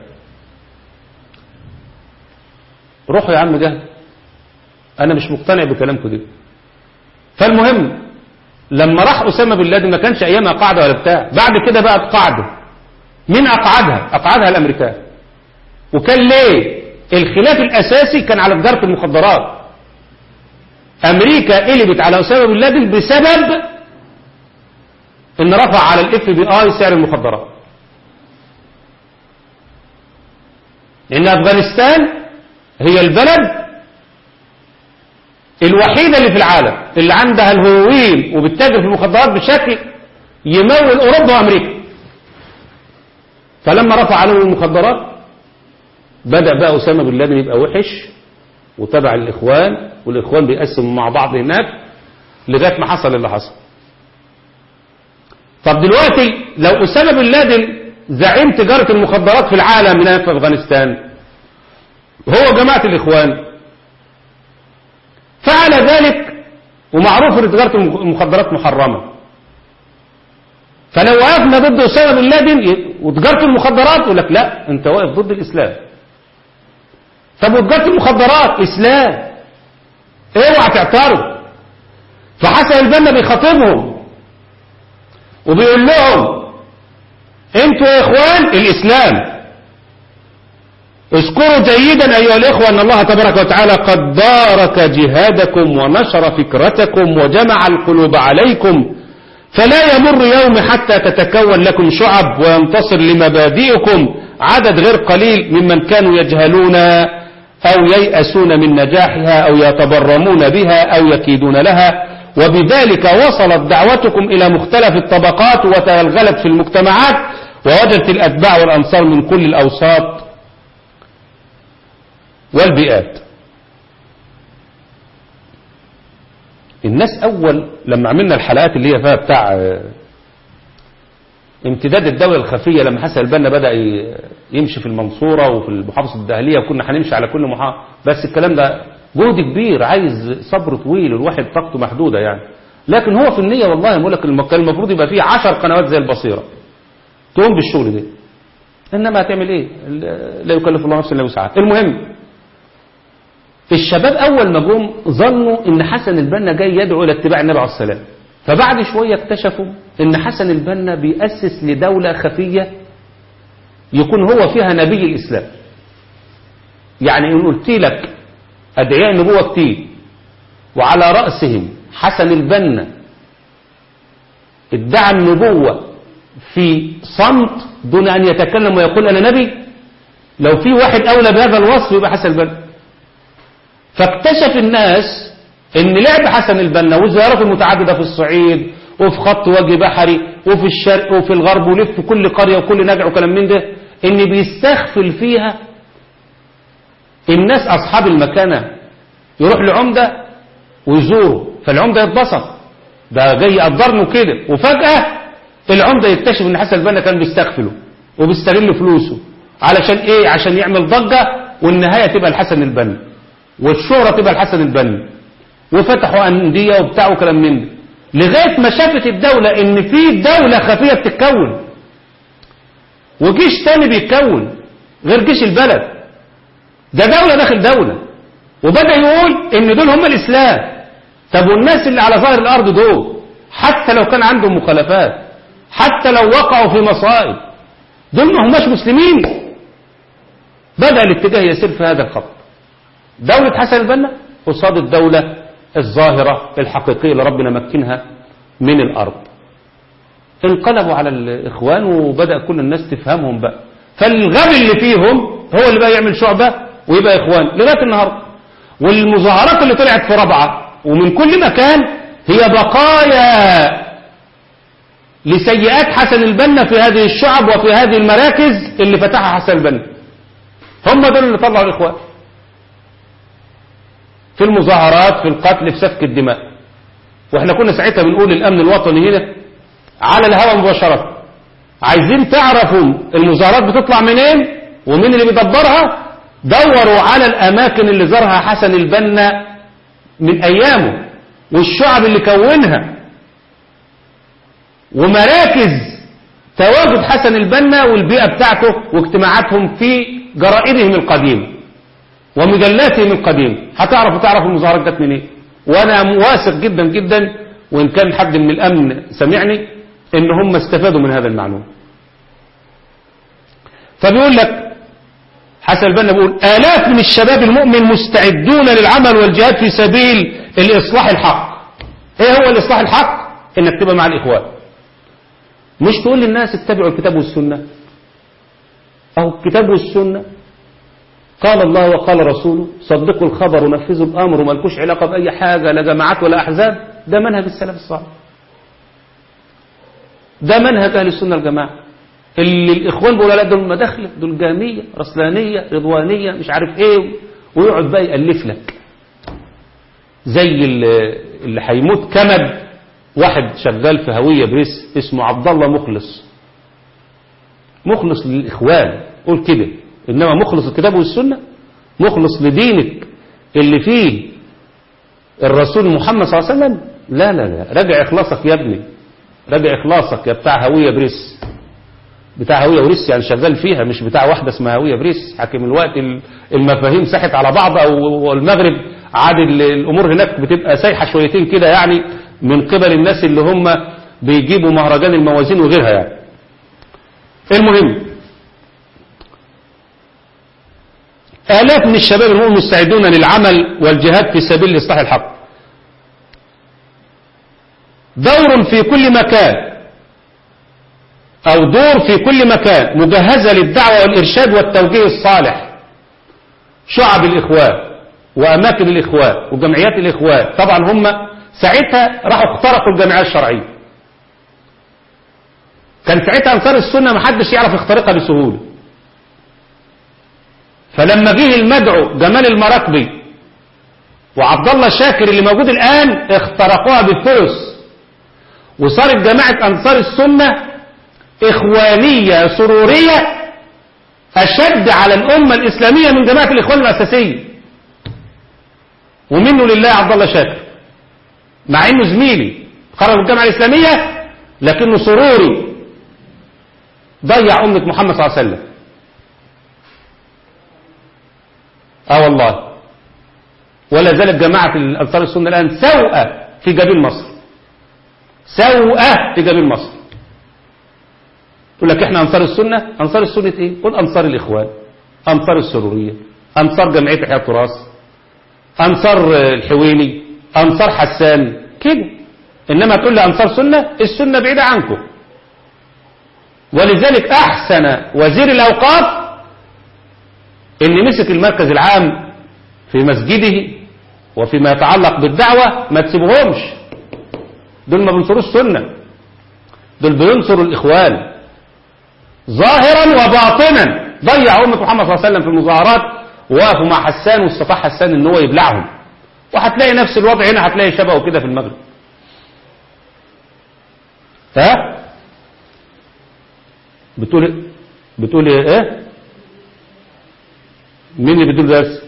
روحوا يا عم جهد انا مش مقتنع بكلامكم ده فالمهم لما راح اسامه بن لادن ما كانش ايامها قاعده ولا بتاع بعد كده بقت قاعده مين اقعدها اقعدها الامريكان وكان ليه الخلاف الأساسي كان على تجارة المخدرات أمريكا قلبت على أسامة بن لادن بسبب إن رفع على الاف بي اي سعر المخدرات إن أفغانستان هي البلد الوحيدة اللي في العالم اللي عندها الهروين وبتتاجر في المخدرات بشكل يمول أوروبا وأمريكا فلما رفع عليهم المخدرات بدأ بقى أسامة بن لادن يبقى وحش وتبع الإخوان والإخوان بيقسموا مع بعض هناك لغاية ما حصل اللي حصل طب دلوقتي لو أسامة بن لادن زعيم تجارة المخدرات في العالم هنا في أفغانستان هو جماعة الإخوان فعل ذلك ومعروف ان تجارة المخدرات محرمة فلو وقفنا ضد أسامة بن لادن وتجارة المخدرات يقول لك لا أنت واقف ضد الإسلام طب وتجارة المخدرات إسلام اوعى تعترض فحسن البنا بيخاطبهم وبيقول لهم انتوا يا اخوان الاسلام اذكروا جيدا أيها الإخوة أن الله تبارك وتعالى قد بارك جهادكم ونشر فكرتكم وجمع القلوب عليكم فلا يمر يوم حتى تتكون لكم شعب وينتصر لمبادئكم عدد غير قليل ممن كانوا يجهلون أو ييأسون من نجاحها أو يتبرمون بها أو يكيدون لها وبذلك وصلت دعوتكم إلى مختلف الطبقات وتغلغلت في المجتمعات ووجدت الأتباع والأنصار من كل الأوساط والبيئات الناس أول لما عملنا الحلقات اللي هي فيها بتاع آه، امتداد الدولة الخفية لما حسن البنا بدأ ي- يمشي في المنصورة وفي المحافظة الدهلية وكنا هنمشي على كل محافظة بس الكلام ده جهد كبير عايز صبر طويل والواحد طاقته محدودة يعني لكن هو في النية والله بقول لك الم- كان المفروض يبقى فيه عشر قنوات زي البصيرة تقوم بالشغل ده انما هتعمل ايه ال- لا يكلف الله نفسا الا وسعها المهم الشباب اول ما جم ظنوا ان حسن البنا جاي يدعو الى اتباع النبي عليه السلام فبعد شويه اكتشفوا ان حسن البنا بيأسس لدوله خفيه يكون هو فيها نبي الاسلام يعني ان قلت لك ادعياء النبوه كتير وعلى راسهم حسن البنا ادعى النبوه في صمت دون ان يتكلم ويقول انا نبي لو في واحد اولى بهذا الوصف يبقى حسن البنا فاكتشف الناس ان لعب حسن البنا وزيارته المتعددة في الصعيد وفي خط وجه بحري وفي الشرق وفي الغرب ولف في كل قرية وكل نجع وكلام من ده ان بيستغفل فيها الناس اصحاب المكانة يروح لعمدة ويزوره فالعمدة يتبسط ده جاي يقدرنه كده وفجأة العمدة يكتشف ان حسن البنا كان بيستغفله وبيستغل فلوسه علشان ايه عشان يعمل ضجة والنهاية تبقى الحسن البنا والشهرة تبقى الحسن البنا وفتحوا أندية وبتاع وكلام من ده لغاية ما شافت الدولة ان في دولة خفية بتتكون وجيش تاني بيتكون غير جيش البلد ده دولة داخل دولة وبدأ يقول ان دول هم الاسلام طب والناس اللي على ظاهر الارض دول حتى لو كان عندهم مخالفات حتى لو وقعوا في مصائب دول ما هماش مسلمين بدأ الاتجاه يسير في هذا الخط دولة حسن البنا قصاد الدولة الظاهرة الحقيقية اللي ربنا مكنها من الأرض انقلبوا على الإخوان وبدأ كل الناس تفهمهم بقى فالغبي اللي فيهم هو اللي بقى يعمل شعبة ويبقى إخوان لغاية النهاردة والمظاهرات اللي طلعت في رابعة ومن كل مكان هي بقايا لسيئات حسن البنا في هذه الشعب وفي هذه المراكز اللي فتحها حسن البنا هم دول اللي طلعوا الإخوان في المظاهرات في القتل في سفك الدماء واحنا كنا ساعتها بنقول الامن الوطني هنا على الهواء مباشرة عايزين تعرفوا المظاهرات بتطلع منين ومين اللي بيدبرها دوروا على الاماكن اللي زارها حسن البنا من ايامه والشعب اللي كونها ومراكز تواجد حسن البنا والبيئة بتاعته واجتماعاتهم في جرائدهم القديمه ومجلاتهم القديمة هتعرفوا تعرفوا المظاهرات جت منين وانا واثق جدا جدا وان كان حد من الامن سمعني ان هم استفادوا من هذا المعلوم فبيقول لك حسن البنا بيقول آلاف من الشباب المؤمن مستعدون للعمل والجهاد في سبيل الإصلاح الحق ايه هو الإصلاح الحق انك تبقى مع الإخوان مش تقول للناس اتبعوا الكتاب والسنة أو الكتاب والسنة قال الله وقال رسوله صدقوا الخبر ونفذوا الأمر وما لكوش علاقة بأي حاجة لا جماعات ولا أحزاب ده منهج السلف الصالح ده منهج أهل السنة الجماعة اللي الإخوان بيقولوا لا دول مداخلة دول جامية رسلانية رضوانية مش عارف إيه ويقعد بقى يألف لك زي اللي اللي هيموت كمد واحد شغال في هوية بريس اسمه عبد الله مخلص مخلص للإخوان قول كده إنما مخلص الكتاب والسنة مخلص لدينك اللي فيه الرسول محمد صلى الله عليه وسلم لا لا لا راجع إخلاصك يا ابني راجع إخلاصك يا بتاع هوية بريس بتاع هوية بريس يعني شغال فيها مش بتاع واحدة اسمها هوية بريس حاكم الوقت المفاهيم ساحت على بعض أو المغرب عاد الأمور هناك بتبقى سايحة شويتين كده يعني من قبل الناس اللي هم بيجيبوا مهرجان الموازين وغيرها يعني المهم آلاف من الشباب المؤمن مستعدون للعمل والجهاد في سبيل إصلاح الحق دور في كل مكان أو دور في كل مكان مجهزة للدعوة والإرشاد والتوجيه الصالح شعب الإخوان وأماكن الإخوان وجمعيات الإخوان طبعا هم ساعتها راحوا اخترقوا الجمعيات الشرعية كان ساعتها أنصار السنة محدش يعرف يخترقها بسهولة فلما جه المدعو جمال المراكبي وعبد الله شاكر اللي موجود الآن اخترقوها بالثلث وصارت جماعة أنصار السنة إخوانية سرورية أشد على الأمة الإسلامية من جماعة الإخوان الأساسية ومنه لله عبد الله شاكر مع إنه زميلي خرج من الجامعة الإسلامية لكنه سروري ضيع أمة محمد صلى الله عليه وسلم اه والله ولا زالت جماعة الأنصار السنة الآن سوءة في جبين مصر سوءة في جبين مصر يقول لك احنا أنصار السنة أنصار السنة ايه قل أنصار الإخوان أنصار السرورية أنصار جمعية إحياء التراث أنصار الحويني أنصار حسان كده إنما تقول لي أنصار سنة السنة بعيدة عنكم ولذلك أحسن وزير الأوقاف إن مسك المركز العام في مسجده وفيما يتعلق بالدعوة ما تسيبهمش دول ما بينصروا السنة دول بينصروا الإخوان ظاهرا وباطنا ضيع أمة محمد صلى الله عليه وسلم في المظاهرات ووقفوا مع حسان واستطاع حسان ان هو يبلعهم وهتلاقي نفس الوضع هنا هتلاقي شبهه كده في المغرب ها بتقول بتقول ايه مين اللي بيدول درس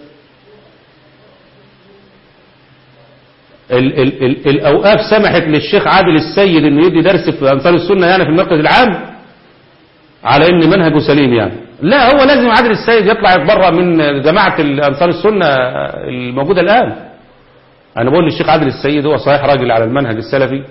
ال ال ال الاوقاف سمحت للشيخ عادل السيد انه يدي درس في انصار السنه يعني في المركز العام على ان منهجه سليم يعني لا هو لازم عادل السيد يطلع يتبرأ من جماعة الأنصار السنة الموجودة الآن أنا بقول للشيخ عادل السيد هو صحيح راجل على المنهج السلفي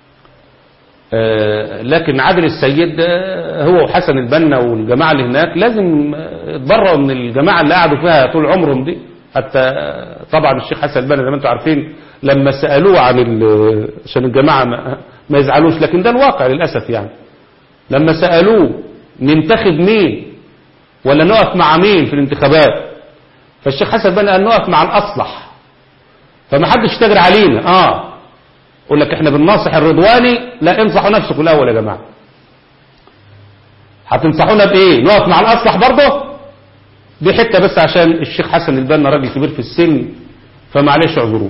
لكن عادل السيد هو وحسن البنا والجماعة اللي هناك لازم يتبرأوا من الجماعة اللي قعدوا فيها طول عمرهم دي حتى طبعا الشيخ حسن البنا زي ما انتم عارفين لما سألوه عن عشان الجماعة ما يزعلوش لكن ده الواقع للأسف يعني لما سألوه ننتخب مين ولا نقف مع مين في الانتخابات فالشيخ حسن بنا قال نقف مع الأصلح فما حدش يتجر علينا اه يقول لك احنا بنناصح الرضواني لا انصحوا نفسكم الاول يا جماعه هتنصحونا بايه نقف مع الاصلح برضه دي حته بس عشان الشيخ حسن البنا راجل كبير في السن فمعلش اعذروه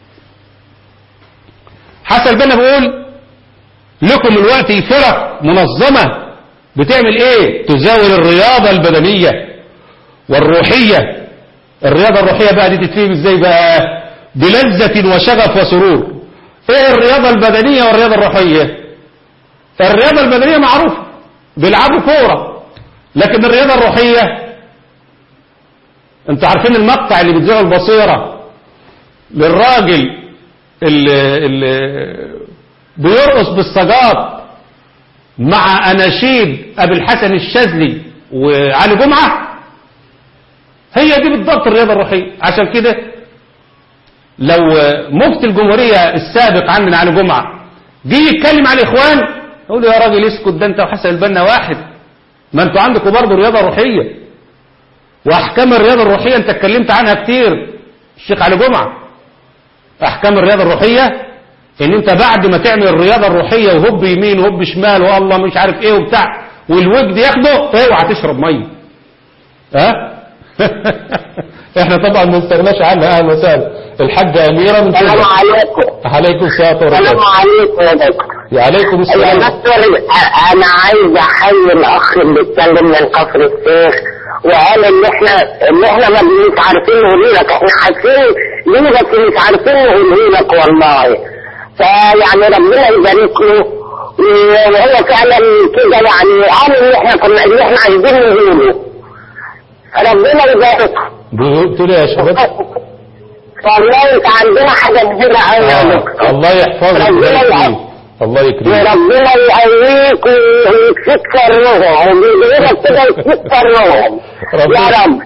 حسن البنا بيقول لكم الوقت فرق منظمه بتعمل ايه تزاول الرياضة البدنية والروحية الرياضة الروحية بقى دي تتفهم ازاي بقى بلذة وشغف وسرور ايه الرياضة البدنية والرياضة الروحية الرياضة البدنية معروفة بيلعبوا كورة لكن الرياضة الروحية انتوا عارفين المقطع اللي بتذيعه البصيرة للراجل اللي, اللي بيرقص بالسجاط مع أناشيد أبي الحسن الشاذلي وعلي جمعة هي دي بالضبط الرياضة الروحية عشان كده لو مفتي الجمهورية السابق عندنا علي جمعة جه يتكلم على الإخوان يقول له يا راجل اسكت ده أنت وحسن البنا واحد ما أنتوا عندكم برضه رياضة روحية وأحكام الرياضة الروحية أنت اتكلمت عنها كتير الشيخ علي جمعة أحكام الرياضة الروحية ان انت بعد ما تعمل الرياضة الروحية وهب يمين وهب شمال والله مش عارف ايه وبتاع والوجد ياخده اوعى تشرب ميه ها احنا طبعا ما نستغناش عنها اهلا وسهلا الحاجة اميرة من السلام كده عليكم عليكم السلام ورحمة السلام الله عليكم يا دكتور عليكم يا السلام دكتور انا عايز احيي الاخ اللي اتكلم من كفر الشيخ وقال ان احنا ان احنا ما مش عارفين نقول لك احنا عارفين ليه بس مش عارفين نقول لك والله فيعني ربنا يبارك له وهو فعلا كده يعني قال ان احنا كنا اللي احنا عايزين نقوله ربنا يبارك بتقول إيه يا شباب والله انت عندنا حاجه كبيره قوي يا آه. دكتور الله يحفظك ربنا ويبارك يبارك. فيك الله يكرمك وربنا يقويك ويكفيك شرهم وبيدعيلك كده يكفيك شرهم يا رب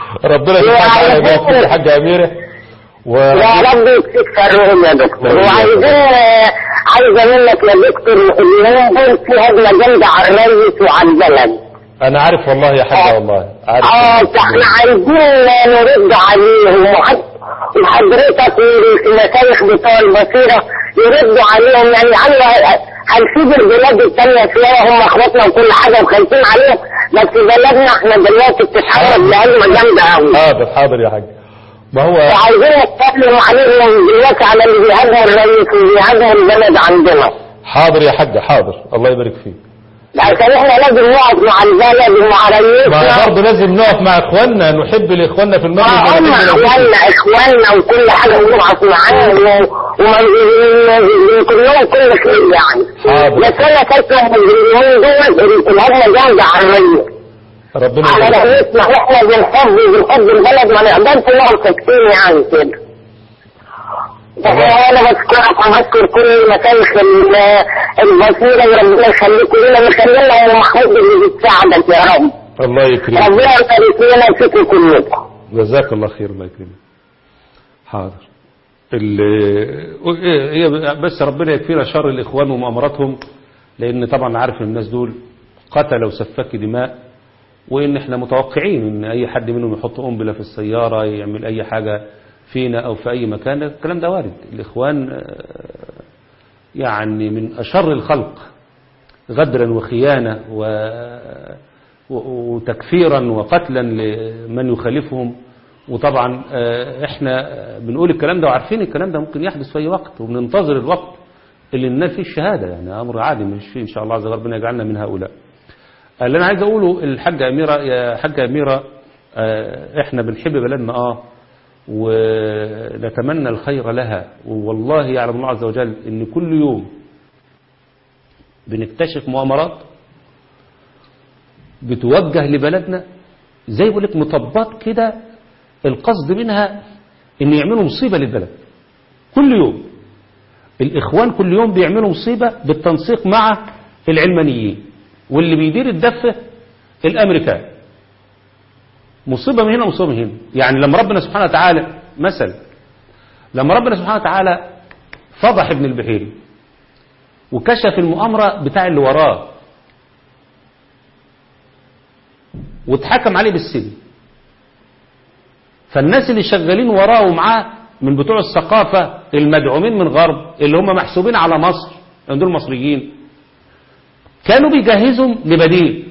ربنا سبحانه وتعالى يبارك فيك يا حاجة أميرة و... يا رب يكفيك شرهم يا دكتور وعايزين آه، عايزه منك يا دكتور اليوم دول في هجمه جامده على الريس وعلى البلد أنا عارف والله يا حاجة والله عارف اه فاحنا عايزين نرد عليهم وحد- وحضرتك والمشايخ بتوع البصيره يردوا عليهم يعني الله هنسيب البلاد التانية شوية هم اخواتنا وكل حاجة وخايفين عليهم بس بلدنا احنا دلوقتي بتتحرك بهجمة جامدة قوي حاضر حاضر يا حاج ما هو وعايزين نتكلم عليهم دلوقتي على اللي بيهاجموا الرئيس وبيهاجموا البلد عندنا حاضر يا حاج حاضر الله يبارك فيك عشان احنا لازم نقف مع البلد ومع ما رئيسنا برضه لازم نقف مع اخواننا نحب لاخواننا في المغرب ما هم ونحب لهم- اخواننا اخواننا وكل حاجه ونقف معاهم ومن كلهم كل خير يعني حاضر. بس انا شايفه ان اليومين دول الهجمه جامده على الرئيس ربنا على يبارك فيك. رئيسنا واحنا بنحب بنحب البلد ما نقدرش نقعد ساكتين يعني كده انا بشكرك وبشكر كل مشايخ ال- البصيره وربنا يخليكم لنا ويخلينا ام محمود اللي بتساعدك يا رب الله يكرمك ربنا يبارك لنا فيكم كلكم جزاك الله خير الله يكرمك حاضر ال- هي بس ربنا يكفينا شر الاخوان ومؤامراتهم لان طبعا عارف إن الناس دول قتلوا وسفك دماء وان احنا متوقعين ان اي حد منهم يحط قنبله في السياره يعمل اي حاجه فينا او في اي مكان الكلام ده وارد الاخوان آه، يعني من اشر الخلق غدرا وخيانه و و- وتكفيرا وقتلا لمن يخالفهم وطبعا آه، احنا بنقول الكلام ده وعارفين الكلام ده ممكن يحدث في اي وقت وبننتظر الوقت اللي الناس فيه الشهاده يعني امر عادي مش فيه ان شاء الله عز وجل ربنا يجعلنا من هؤلاء. اللي انا عايز اقوله الحاجه اميره يا حاجه اميره آه، احنا بنحب بلدنا اه ونتمنى الخير لها والله يعلم الله عز وجل ان كل يوم بنكتشف مؤامرات بتوجه لبلدنا زي بقول لك مطبات كده القصد منها ان يعملوا مصيبه للبلد كل يوم الاخوان كل يوم بيعملوا مصيبه بالتنسيق مع العلمانيين واللي بيدير الدفه الامريكان مصيبه من هنا ومصيبه من هنا يعني لما ربنا سبحانه وتعالى مثلا لما ربنا سبحانه وتعالى فضح ابن البحيري وكشف المؤامره بتاع اللي وراه واتحكم عليه بالسجن فالناس اللي شغالين وراه ومعاه من بتوع الثقافة المدعومين من غرب اللي هم محسوبين على مصر لأن دول مصريين كانوا بيجهزوا لبديل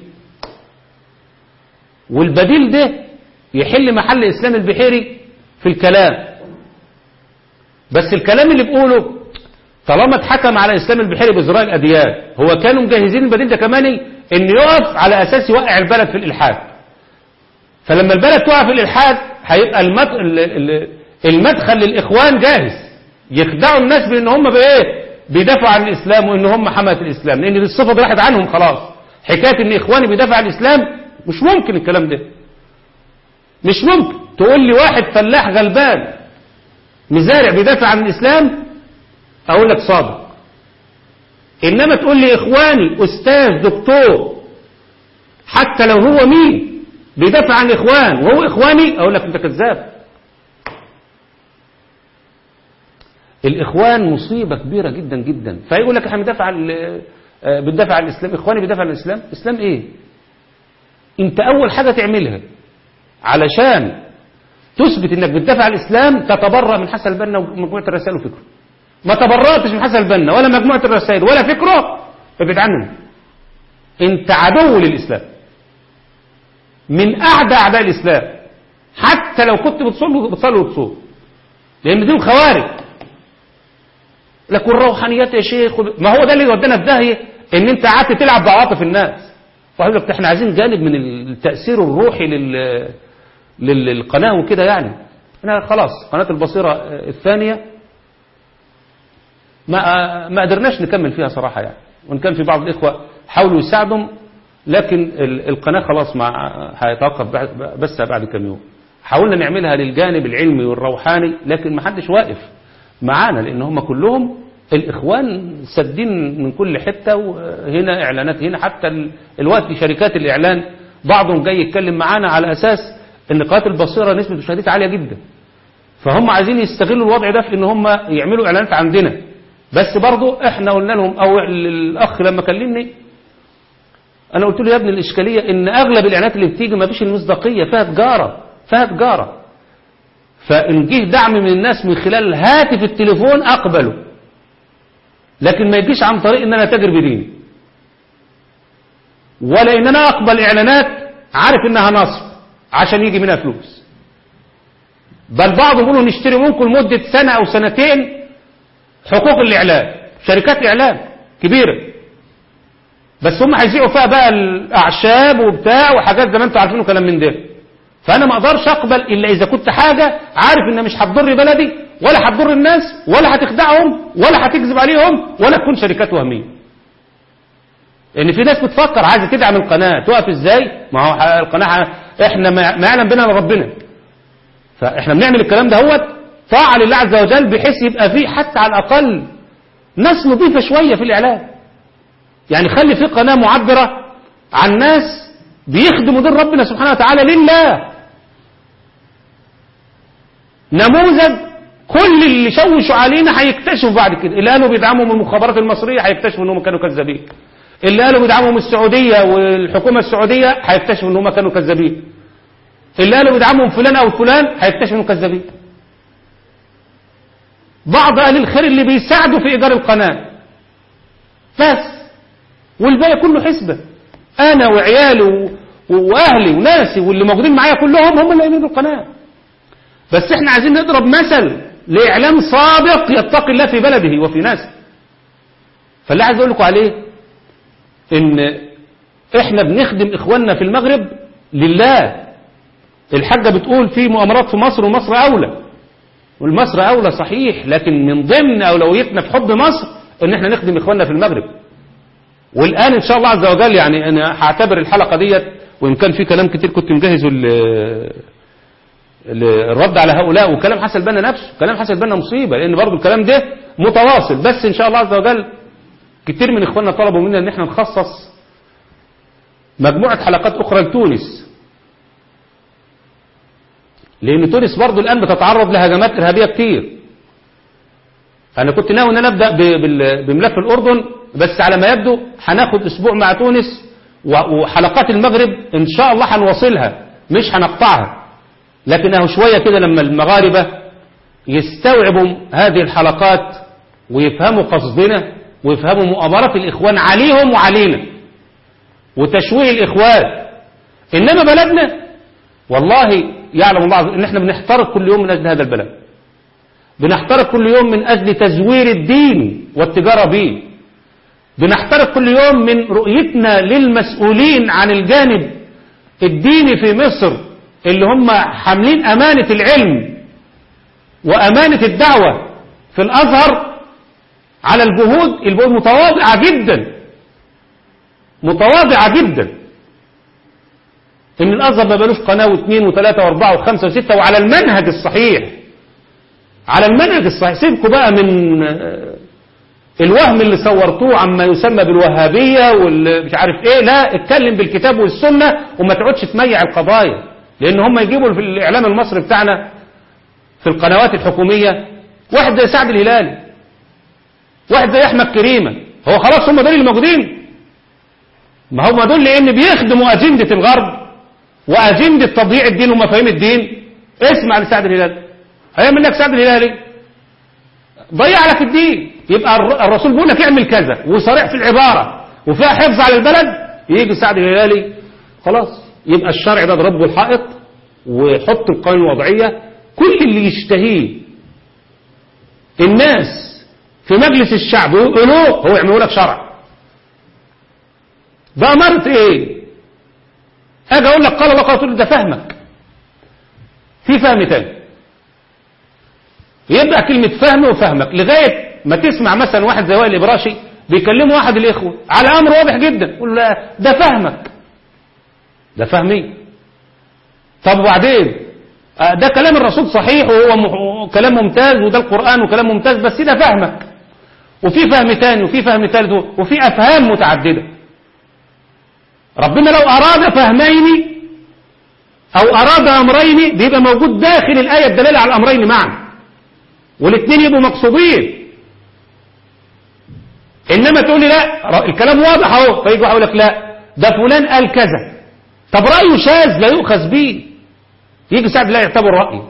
والبديل ده يحل محل إسلام البحيري في الكلام بس الكلام اللي بقوله طالما اتحكم على إسلام البحيري بإزراء الأديان هو كانوا مجهزين البديل ده كمان إن يقف على أساس يوقع البلد في الإلحاد فلما البلد تقع في الإلحاد هيبقى المد... ال- ال- المدخل للإخوان جاهز يخدعوا الناس بأن هم بإيه بيدافعوا عن الإسلام وأن هم حماة الإسلام لأن دي الصفة دي راحت عنهم خلاص حكاية أن إخواني بيدافع عن الإسلام مش ممكن الكلام ده مش ممكن تقول لي واحد فلاح غلبان مزارع بيدافع عن الإسلام أقول لك صادق إنما تقول لي إخواني أستاذ دكتور حتى لو هو مين بيدافع عن إخوان وهو إخواني أقول لك أنت كذاب الإخوان مصيبة كبيرة جدا جدا فيقول لك احنا بندافع عن آه، بندافع عن الإسلام إخواني بيدافع عن الإسلام إسلام إيه أنت أول حاجة تعملها علشان تثبت انك بتدافع عن الاسلام تتبرأ من حسن البنا ومجموعه الرسائل وفكره ما تبرأتش من حسن البنا ولا مجموعه الرسائل ولا فكره ابعد عنهم انت عدو للاسلام من اعدى اعداء الاسلام حتى لو كنت بتصلي بتصلي وتصوم لان دول خوارج لكن الروحانيات يا شيخ وب- ما هو ده اللي ودانا في داهيه ان انت قعدت تلعب بعواطف الناس وقال لك احنا عايزين جانب من التاثير الروحي لل للقناه وكده يعني احنا خلاص قناه البصيره آه، الثانيه ما ما قدرناش نكمل فيها صراحه يعني وان كان في بعض الاخوه حاولوا يساعدهم لكن ال- القناه خلاص مع هيتوقف بعد- بس بعد كم يوم حاولنا نعملها للجانب العلمي والروحاني لكن ما حدش واقف معانا لان هم كلهم الاخوان سادين من كل حته وهنا اعلانات هنا حتى ال- الوقت شركات الاعلان بعضهم جاي يتكلم معانا على اساس ان قناه البصيره نسبه مشاهدتها عاليه جدا فهم عايزين يستغلوا الوضع ده في ان هم يعملوا اعلانات عندنا بس برضو احنا قلنا لهم او الاخ لما كلمني انا قلت له يا ابني الاشكاليه ان اغلب الاعلانات اللي بتيجي ما فيش المصداقيه فيها تجاره فيها تجاره فان جه دعم من الناس من خلال هاتف التليفون اقبله لكن ما يجيش عن طريق ان انا تاجر بديني ولا ان انا اقبل اعلانات عارف انها نصب عشان يجي منها فلوس بل بعضهم يقولوا نشتري منكم لمدة سنة او سنتين حقوق الاعلان شركات اعلان كبيرة بس هم هيذيعوا فيها بقى الاعشاب وبتاع وحاجات زي ما انتم عارفين وكلام من ده فانا ما اقدرش اقبل الا اذا كنت حاجة عارف انها مش هتضر بلدي ولا هتضر الناس ولا هتخدعهم ولا هتكذب عليهم ولا تكون شركات وهميه ان في ناس بتفكر عايزه تدعم القناه تقف ازاي ما هو القناه احنا ما يعلم بنا الا ربنا فاحنا بنعمل الكلام ده هو طاعه لله عز وجل بحيث يبقى فيه حتى على الاقل ناس نظيفه شويه في الاعلام يعني خلي في قناه معبره عن ناس بيخدموا دين ربنا سبحانه وتعالى لله نموذج كل اللي شوشوا علينا هيكتشفوا بعد كده اللي قالوا بيدعموا من المخابرات المصريه هيكتشفوا انهم كانوا كذابين اللي قالوا بيدعموا من السعوديه والحكومه السعوديه هيكتشفوا انهم كانوا كذابين اللي قالوا بيدعموا من فلان او فلان هيكتشفوا انهم كذابين بعض اهل الخير اللي بيساعدوا في ايجار القناه بس والباقي كله حسبه انا وعيالي و... واهلي وناسي واللي موجودين معايا كلهم هم اللي قايمين بالقناه بس احنا عايزين نضرب مثل لاعلام صادق يتقي الله في بلده وفي ناسه فاللي عايز اقول لكم عليه ان احنا بنخدم اخواننا في المغرب لله الحاجة بتقول في مؤامرات في مصر ومصر اولى والمصر اولى صحيح لكن من ضمن اولويتنا في حب مصر ان احنا نخدم اخواننا في المغرب والان ان شاء الله عز وجل يعني انا هعتبر الحلقة ديت وان كان في كلام كتير كنت مجهزه الرد على هؤلاء وكلام حسن البنا نفسه كلام حسن البنا مصيبة لان برضو الكلام ده متواصل بس ان شاء الله عز وجل كتير من اخواننا طلبوا منا ان احنا نخصص مجموعة حلقات اخرى لتونس لان تونس برضو الان بتتعرض لهجمات ارهابية كتير انا كنت ناوي ان انا ابدا بملف الاردن بس على ما يبدو هناخد اسبوع مع تونس وحلقات المغرب ان شاء الله هنواصلها مش هنقطعها لكنه شوية كده لما المغاربة يستوعبوا هذه الحلقات ويفهموا قصدنا ويفهموا مؤامرات الإخوان عليهم وعلينا وتشويه الإخوان إنما بلدنا والله يعلم الله إن احنا بنحترق كل يوم من أجل هذا البلد بنحترق كل يوم من أجل تزوير الدين والتجارة به بنحترق كل يوم من رؤيتنا للمسؤولين عن الجانب الديني في مصر اللي هم حاملين أمانة العلم وأمانة الدعوة في الأزهر على الجهود الجهود متواضعة جدا متواضعة جدا ان الازهر ما بلوش قناة واثنين وثلاثة واربعة وخمسة وستة وعلى المنهج الصحيح على المنهج الصحيح سيبكوا بقى من الوهم اللي صورتوه عما يسمى بالوهابية والمش عارف ايه لا اتكلم بالكتاب والسنة وما تقعدش تميع القضايا لان هم يجيبوا في الاعلام المصري بتاعنا في القنوات الحكومية واحد زي سعد الهلالي واحد زي احمد كريمة هو خلاص هم دول اللي موجودين ما هم دول لان بيخدموا اجندة الغرب واجندة تضييع الدين ومفاهيم الدين اسمع لسعد الهلالي هيعمل لك سعد الهلالي ضيع لك الدين يبقى الرسول بيقول لك اعمل كذا وصريح في العبارة وفيها حفظ على البلد يجي سعد الهلالي خلاص يبقى الشرع ده ضربه الحائط ويحط القوانين الوضعية كل اللي يشتهيه الناس في مجلس الشعب ويقولوه هو يعملوا لك شرع ده أمرت ايه اجي اقول لك قال الله قال رسول ده فهمك في فهم تاني يبقى كلمة فهم وفهمك لغاية ما تسمع مثلا واحد زي وائل الإبراشي بيكلموا واحد الإخوة على أمر واضح جدا يقول له ده فهمك ده فهمي طب وبعدين ده كلام الرسول صحيح وهو م... كلام ممتاز وده القرآن وكلام ممتاز بس ده فهمك وفي فهم تاني وفي فهم ثالث وفي أفهام متعددة ربنا لو أراد فهمين أو أراد أمرين بيبقى موجود داخل الآية الدلالة على الأمرين معا والاثنين يبقوا مقصودين إنما تقول لي لا الكلام واضح أهو فيجي يقول لك لا ده فلان قال كذا طب رأيه شاذ لا يؤخذ به يجي ساعة لا يعتبر رأي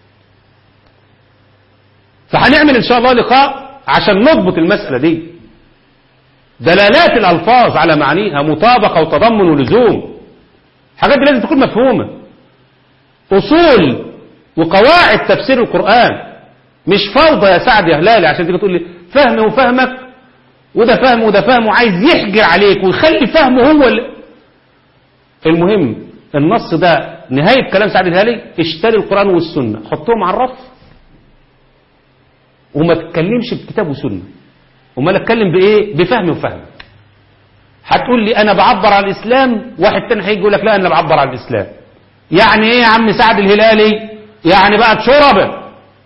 فهنعمل إن شاء الله لقاء عشان نضبط المسألة دي دلالات الألفاظ على معانيها مطابقة وتضمن ولزوم حاجات دي لازم تكون مفهومة أصول وقواعد تفسير القرآن مش فوضى يا سعد يا هلالي عشان تيجي تقول لي فهم وفهمك وده فهم وده فهم وعايز يحجر عليك ويخلي فهمه هو اللي المهم النص ده نهاية كلام سعد الهلالي اشتري القرآن والسنة حطهم على الرف وما تتكلمش بكتاب وسنة وما اتكلم بايه بفهم وفهم هتقول لي انا بعبر عن الاسلام واحد تاني هيجي يقول لك لا انا بعبر عن الاسلام يعني ايه يا عم سعد الهلالي يعني بقى شربة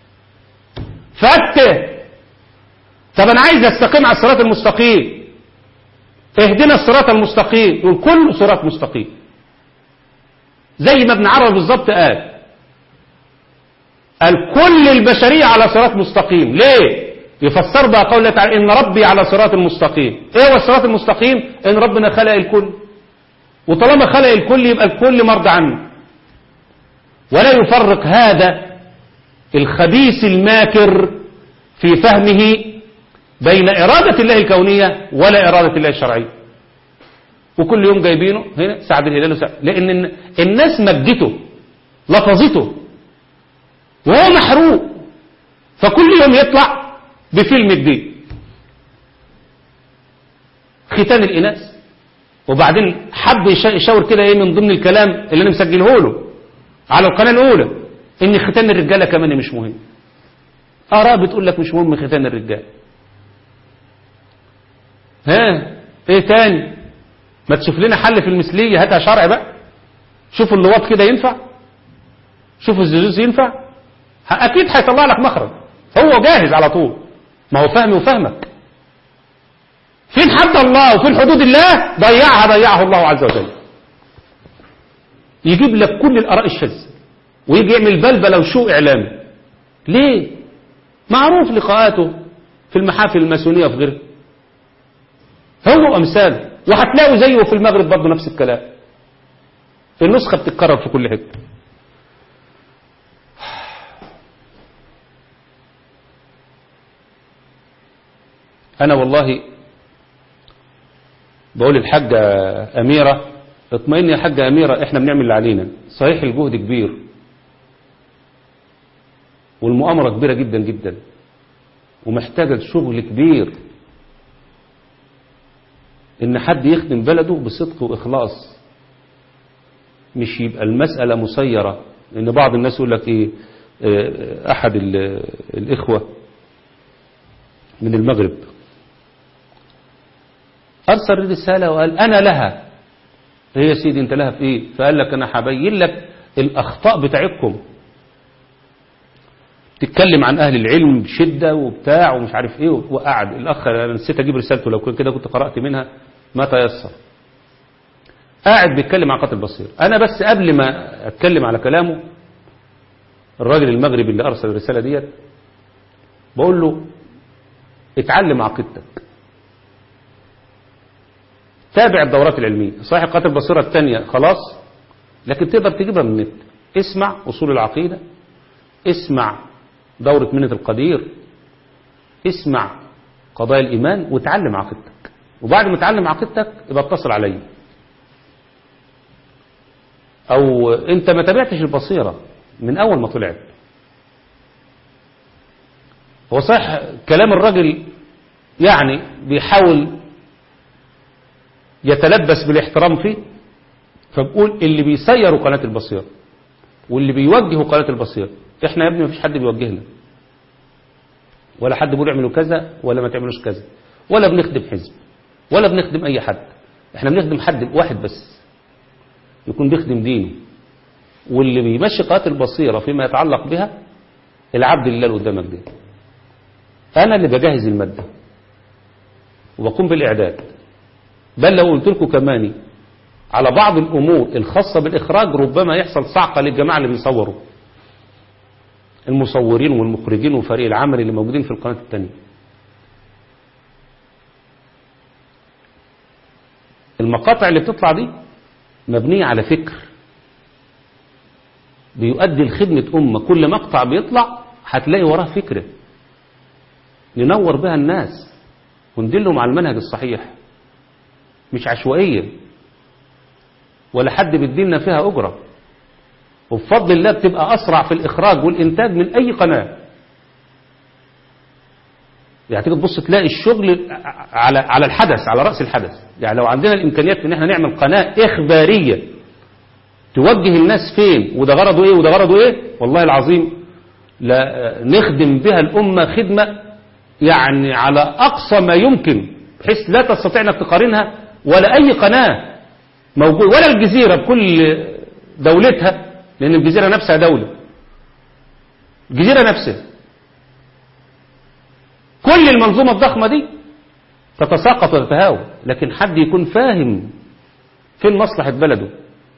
فته طب انا عايز استقيم على الصراط المستقيم اهدنا الصراط المستقيم يقول كل صراط مستقيم زي ما ابن عربي بالظبط قال قال كل البشرية على صراط مستقيم ليه يفسر بقى قول الله تعالى إن ربي على صراط المستقيم إيه هو الصراط المستقيم إن ربنا خلق الكل وطالما خلق الكل يبقى الكل مرضى عنه ولا يفرق هذا الخبيث الماكر في فهمه بين إرادة الله الكونية ولا إرادة الله الشرعية وكل يوم جايبينه هنا سعد الهلال وسعد لأن الناس مجدته لفظته وهو محروق فكل يوم يطلع بفيلم جديد ختان الإناث وبعدين حب يشاور كده ايه من ضمن الكلام اللي انا مسجله له على القناة الأولى ان ختان الرجالة كمان مش مهم آراء بتقول لك مش مهم ختان الرجال ها ايه تاني ما تشوف لنا حل في المثلية هاتها شرع بقى شوفوا اللواط كده ينفع شوفوا الزجوز ينفع اكيد هيطلع لك مخرج هو جاهز على طول ما هو فهمي وفهمك فين حد الله وفين حدود الله ضيعها ضيعه الله عز وجل يجيب لك كل الآراء الشاذة ويجي يعمل بلبلة وشو إعلامي ليه معروف لقاءاته في المحافل الماسونية وفي غيرها هو أمثاله وهتلاقوا زيه في المغرب برضه نفس الكلام النسخة بتتكرر في كل حتة أنا والله بقول الحاجة أميرة اطمئن يا حاجة أميرة احنا بنعمل اللي علينا صحيح الجهد كبير والمؤامرة كبيرة جدا جدا ومحتاجة شغل كبير ان حد يخدم بلده بصدق وإخلاص مش يبقى المسألة مسيرة ان بعض الناس يقول لك ايه اه احد الاخوة من المغرب أرسل رسالة وقال أنا لها هي يا سيدي أنت لها في إيه فقال لك أنا هبين لك الأخطاء بتاعتكم تتكلم عن أهل العلم بشدة وبتاع ومش عارف إيه وقعد الأخ أنا نسيت أجيب رسالته لو كده كنت قرأت منها ما تيسر قاعد بيتكلم عن قتل بصير أنا بس قبل ما أتكلم على كلامه الراجل المغربي اللي أرسل الرسالة ديت بقول له اتعلم عقيدتك تابع الدورات العلمية صحيح قاتل البصيرة الثانية خلاص لكن تقدر تجيبها من النت اسمع أصول العقيدة اسمع دورة منة القدير اسمع قضايا الإيمان وتعلم عقيدتك وبعد ما تعلم عقيدتك يبقى اتصل عليا أو أنت ما تابعتش البصيرة من أول ما طلعت هو صح كلام الراجل يعني بيحاول يتلبس بالاحترام فيه فبقول اللي بيسيروا قناة البصيرة واللي بيوجهوا قناة البصيرة احنا يا ابني مفيش حد بيوجهنا ولا حد بيقول اعملوا كذا ولا ما تعملوش كذا ولا بنخدم حزب ولا بنخدم اي حد احنا بنخدم حد واحد بس يكون بيخدم دينه واللي بيمشي قناة البصيرة فيما يتعلق بها العبد لله اللي قدامك ده انا اللي بجهز المادة وبقوم بالاعداد بل لو قلت لكم كماني على بعض الأمور الخاصة بالإخراج ربما يحصل صعقة للجماعة اللي بيصوروا المصورين والمخرجين وفريق العمل اللي موجودين في القناة التانية المقاطع اللي بتطلع دي مبنية على فكر بيؤدي لخدمة أمة كل مقطع بيطلع هتلاقي وراه فكرة ننور بها الناس وندلهم على المنهج الصحيح مش عشوائية ولا حد بيدينا فيها أجرة وبفضل الله بتبقى أسرع في الإخراج والإنتاج من أي قناة يعني تيجي تبص تلاقي الشغل على على الحدث على رأس الحدث يعني لو عندنا الإمكانيات في إن احنا نعمل قناة إخبارية توجه الناس فين وده غرضه إيه وده غرضه إيه والله العظيم لا نخدم بها الأمة خدمة يعني على أقصى ما يمكن بحيث لا تستطيع أنك تقارنها ولا أي قناة موجود ولا الجزيرة بكل دولتها لأن الجزيرة نفسها دولة الجزيرة نفسها كل المنظومة الضخمة دي تتساقط وتتهاوى لكن حد يكون فاهم فين مصلحة بلده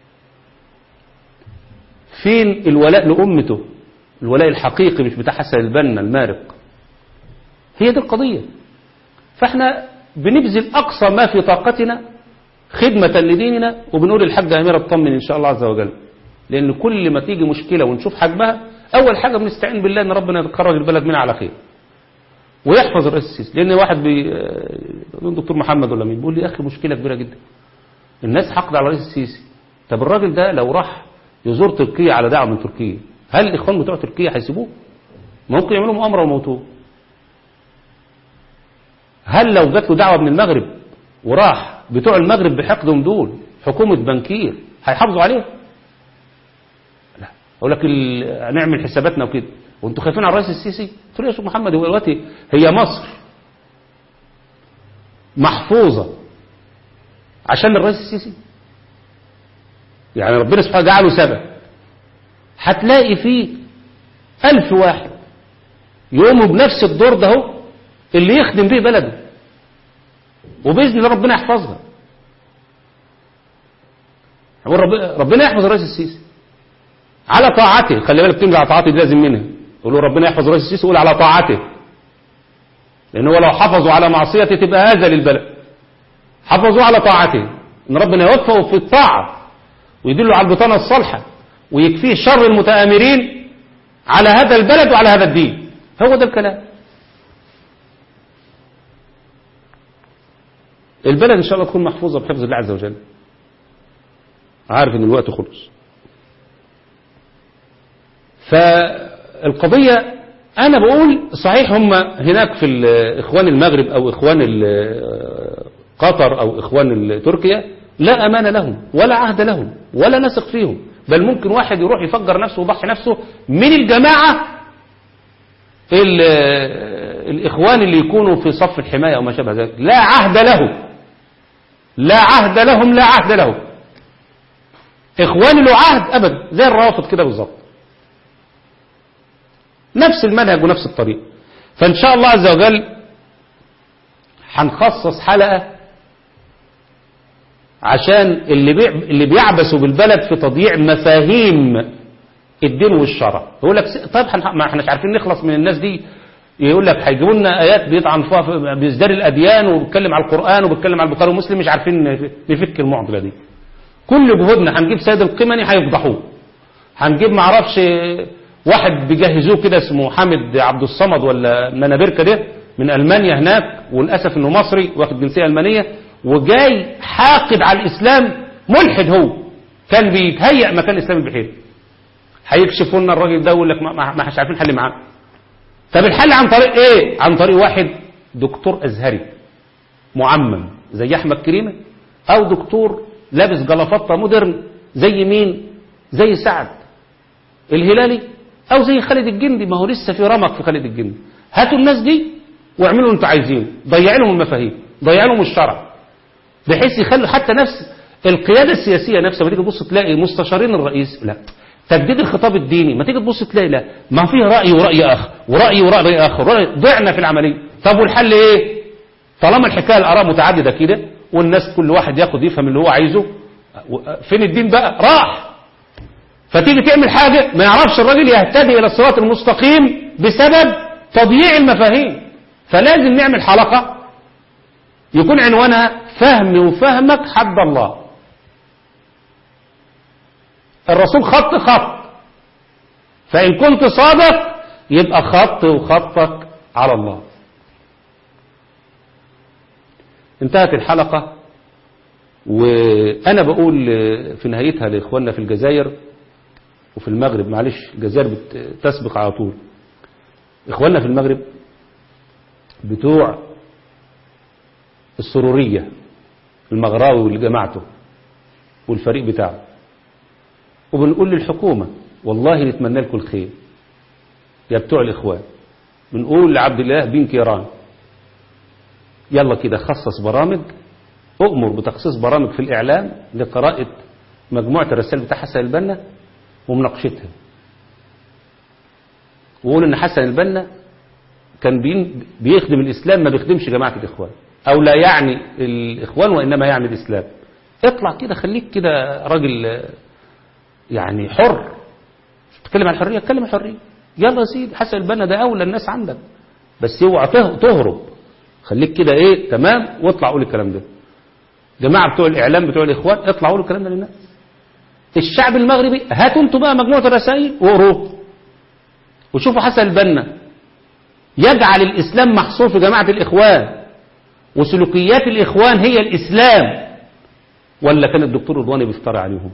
فين الولاء لأمته الولاء الحقيقي مش بتاع حسن البنا المارق هي دي القضية فاحنا بنبذل أقصى ما في طاقتنا خدمة لديننا وبنقول للحاجة أميرة اطمن إن شاء الله عز وجل لأن كل ما تيجي مشكلة ونشوف حجمها أول حاجة بنستعين بالله إن ربنا يخرج البلد منها على خير ويحفظ الرئيس السيسي لأن واحد بي دكتور محمد ولا مين بيقول لي يا أخي مشكلة كبيرة جدا الناس حقد على الرئيس السيسي طب الراجل ده لو راح يزور تركيا على دعوة من تركيا هل الإخوان بتوع تركيا هيسيبوه؟ ممكن يعملوا مؤامرة وموتوه هل لو جات له دعوة من المغرب وراح بتوع المغرب بحقدهم دول حكومة بنكير هيحافظوا عليه لا اقول لك ال- نعمل حساباتنا وكده وانتوا خايفين على الرئيس السيسي قلت له يا شيخ محمد هو دلوقتي هي مصر محفوظة عشان الرئيس السيسي يعني ربنا سبحانه جعله سبب هتلاقي فيه ألف واحد يقوموا بنفس الدور ده هو اللي يخدم بيه بلده وبإذن الله ربنا يحفظها يقول رب- ربنا يحفظ الرئيس السيسي على طاعته خلي بالك تمشي على طاعته دي لازم منها يقول له ربنا يحفظ الرئيس السيسي يقول على طاعته لأنه لو حفظوا على معصيته تبقى هذا للبلد حفظوا على طاعته ان ربنا يوفقه في الطاعة ويدله على البطانة الصالحة ويكفيه شر المتآمرين على هذا البلد وعلى هذا الدين هو ده الكلام البلد ان شاء الله تكون محفوظة بحفظ الله عز وجل عارف ان الوقت خلص فالقضية انا بقول صحيح هم هناك في ال- اخوان المغرب او اخوان ال- قطر او اخوان ال- تركيا لا امان لهم ولا عهد لهم ولا نثق فيهم بل ممكن واحد يروح يفجر نفسه ويضحي نفسه من الجماعة ال- الاخوان اللي يكونوا في صف الحماية او ما شابه ذلك لا عهد له لا عهد لهم لا عهد لهم اخوان له عهد ابدا زي الروافض كده بالظبط نفس المنهج ونفس الطريق فان شاء الله عز وجل هنخصص حلقة عشان اللي بيع اللي بيعبثوا بالبلد في تضييع مفاهيم الدين والشرع يقول لك س- طيب هنح- ما احناش عارفين نخلص من الناس دي يقول لك هيجيبوا لنا ايات بيطعن فيها في- بيزدري الاديان وبيتكلم على القران وبيتكلم على البخاري ومسلم مش عارفين نف- نفك المعضله دي كل جهودنا هنجيب سيد القمني هيفضحوه هنجيب معرفش واحد بيجهزوه كده اسمه حامد عبد الصمد ولا منابركة ده من ألمانيا هناك وللأسف انه مصري واخد جنسية ألمانية وجاي حاقد على الإسلام ملحد هو كان بيتهيأ مكان الإسلام البحيري هيكشفوا لنا الراجل ده ويقول لك ما, ما, ما احناش عارفين الحل معاه طب الحل عن طريق ايه عن طريق واحد دكتور أزهري معمم زي أحمد كريمة أو دكتور لابس جلافطة مودرن زي مين زي سعد الهلالي او زي خالد الجندي ما هو لسه في رمق في خالد الجندي هاتوا الناس دي واعملوا اللي انتوا عايزينه ضيعوا لهم المفاهيم ضيعوا لهم الشرع بحيث يخلوا حتى نفس القياده السياسيه نفسها ما تيجي تبص تلاقي مستشارين الرئيس لا تجديد الخطاب الديني ما تيجي تبص تلاقي لا ما فيه راي وراي اخر وراي وراي اخر ورأي ضعنا في العمليه طب والحل ايه طالما الحكايه الاراء متعدده كده والناس كل واحد ياخد يفهم اللي هو عايزه فين الدين بقى راح فتيجي تعمل حاجة ما يعرفش الراجل يهتدي إلى الصراط المستقيم بسبب تضييع المفاهيم فلازم نعمل حلقة يكون عنوانها فهم وفهمك حد الله الرسول خط خط فإن كنت صادق يبقى خط وخطك على الله انتهت الحلقة وأنا بقول في نهايتها لإخواننا في الجزائر وفي المغرب معلش الجزائر بتسبق على طول إخواننا في المغرب بتوع السرورية المغراوي والجماعته والفريق بتاعه وبنقول للحكومة والله نتمنى لكم الخير يا بتوع الإخوان بنقول لعبد الله بن كيران يلا كده خصص برامج أؤمر بتخصيص برامج في الإعلام لقراءة مجموعة الرسائل بتاع حسن البنا ومناقشتها وقول إن حسن البنا كان بيخدم الإسلام ما بيخدمش جماعة الإخوان أو لا يعني الإخوان وإنما يعني الإسلام اطلع كده خليك كده راجل يعني حر تتكلم عن الحرية اتكلم عن الحرية يلا يا سيدي حسن البنا ده أولى الناس عندك بس اوعى تهرب خليك كده ايه تمام واطلع قول الكلام ده جماعة بتوع الإعلام بتوع الإخوان اطلع قولوا الكلام ده للناس الشعب المغربي هاتوا انتوا بقى مجموعة الرسائل وقروه وشوفوا حسن البنا يجعل الإسلام محصور في جماعة الإخوان وسلوكيات الإخوان هي الإسلام ولا كان الدكتور رضواني بيفترى عليهم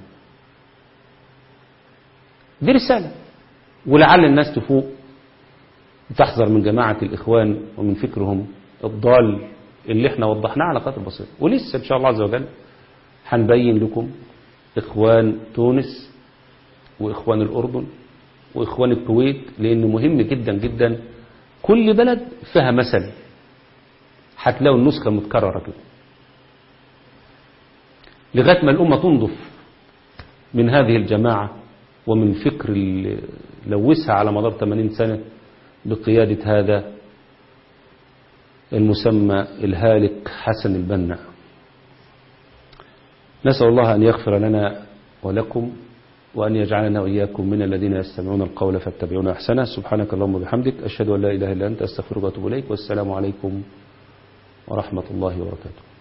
دي رسالة ولعل الناس تفوق وتحذر من جماعة الإخوان ومن فكرهم الضال اللي احنا وضحناه على قدر بسيط ولسه إن شاء الله عز وجل هنبين لكم إخوان تونس وإخوان الأردن وإخوان الكويت لأنه مهم جدا جدا كل بلد فيها مثل هتلاقوا النسخة متكررة كده لغاية ما الأمة تنضف من هذه الجماعة ومن فكر اللي لوثها على مدار 80 سنة بقيادة هذا المسمى الهالك حسن البنا نسأل الله أن يغفر لنا ولكم وأن يجعلنا وإياكم من الذين يستمعون القول فاتبعون أحسنه سبحانك اللهم وبحمدك أشهد أن لا إله إلا أنت أستغفرك وأتوب إليك والسلام عليكم ورحمة الله وبركاته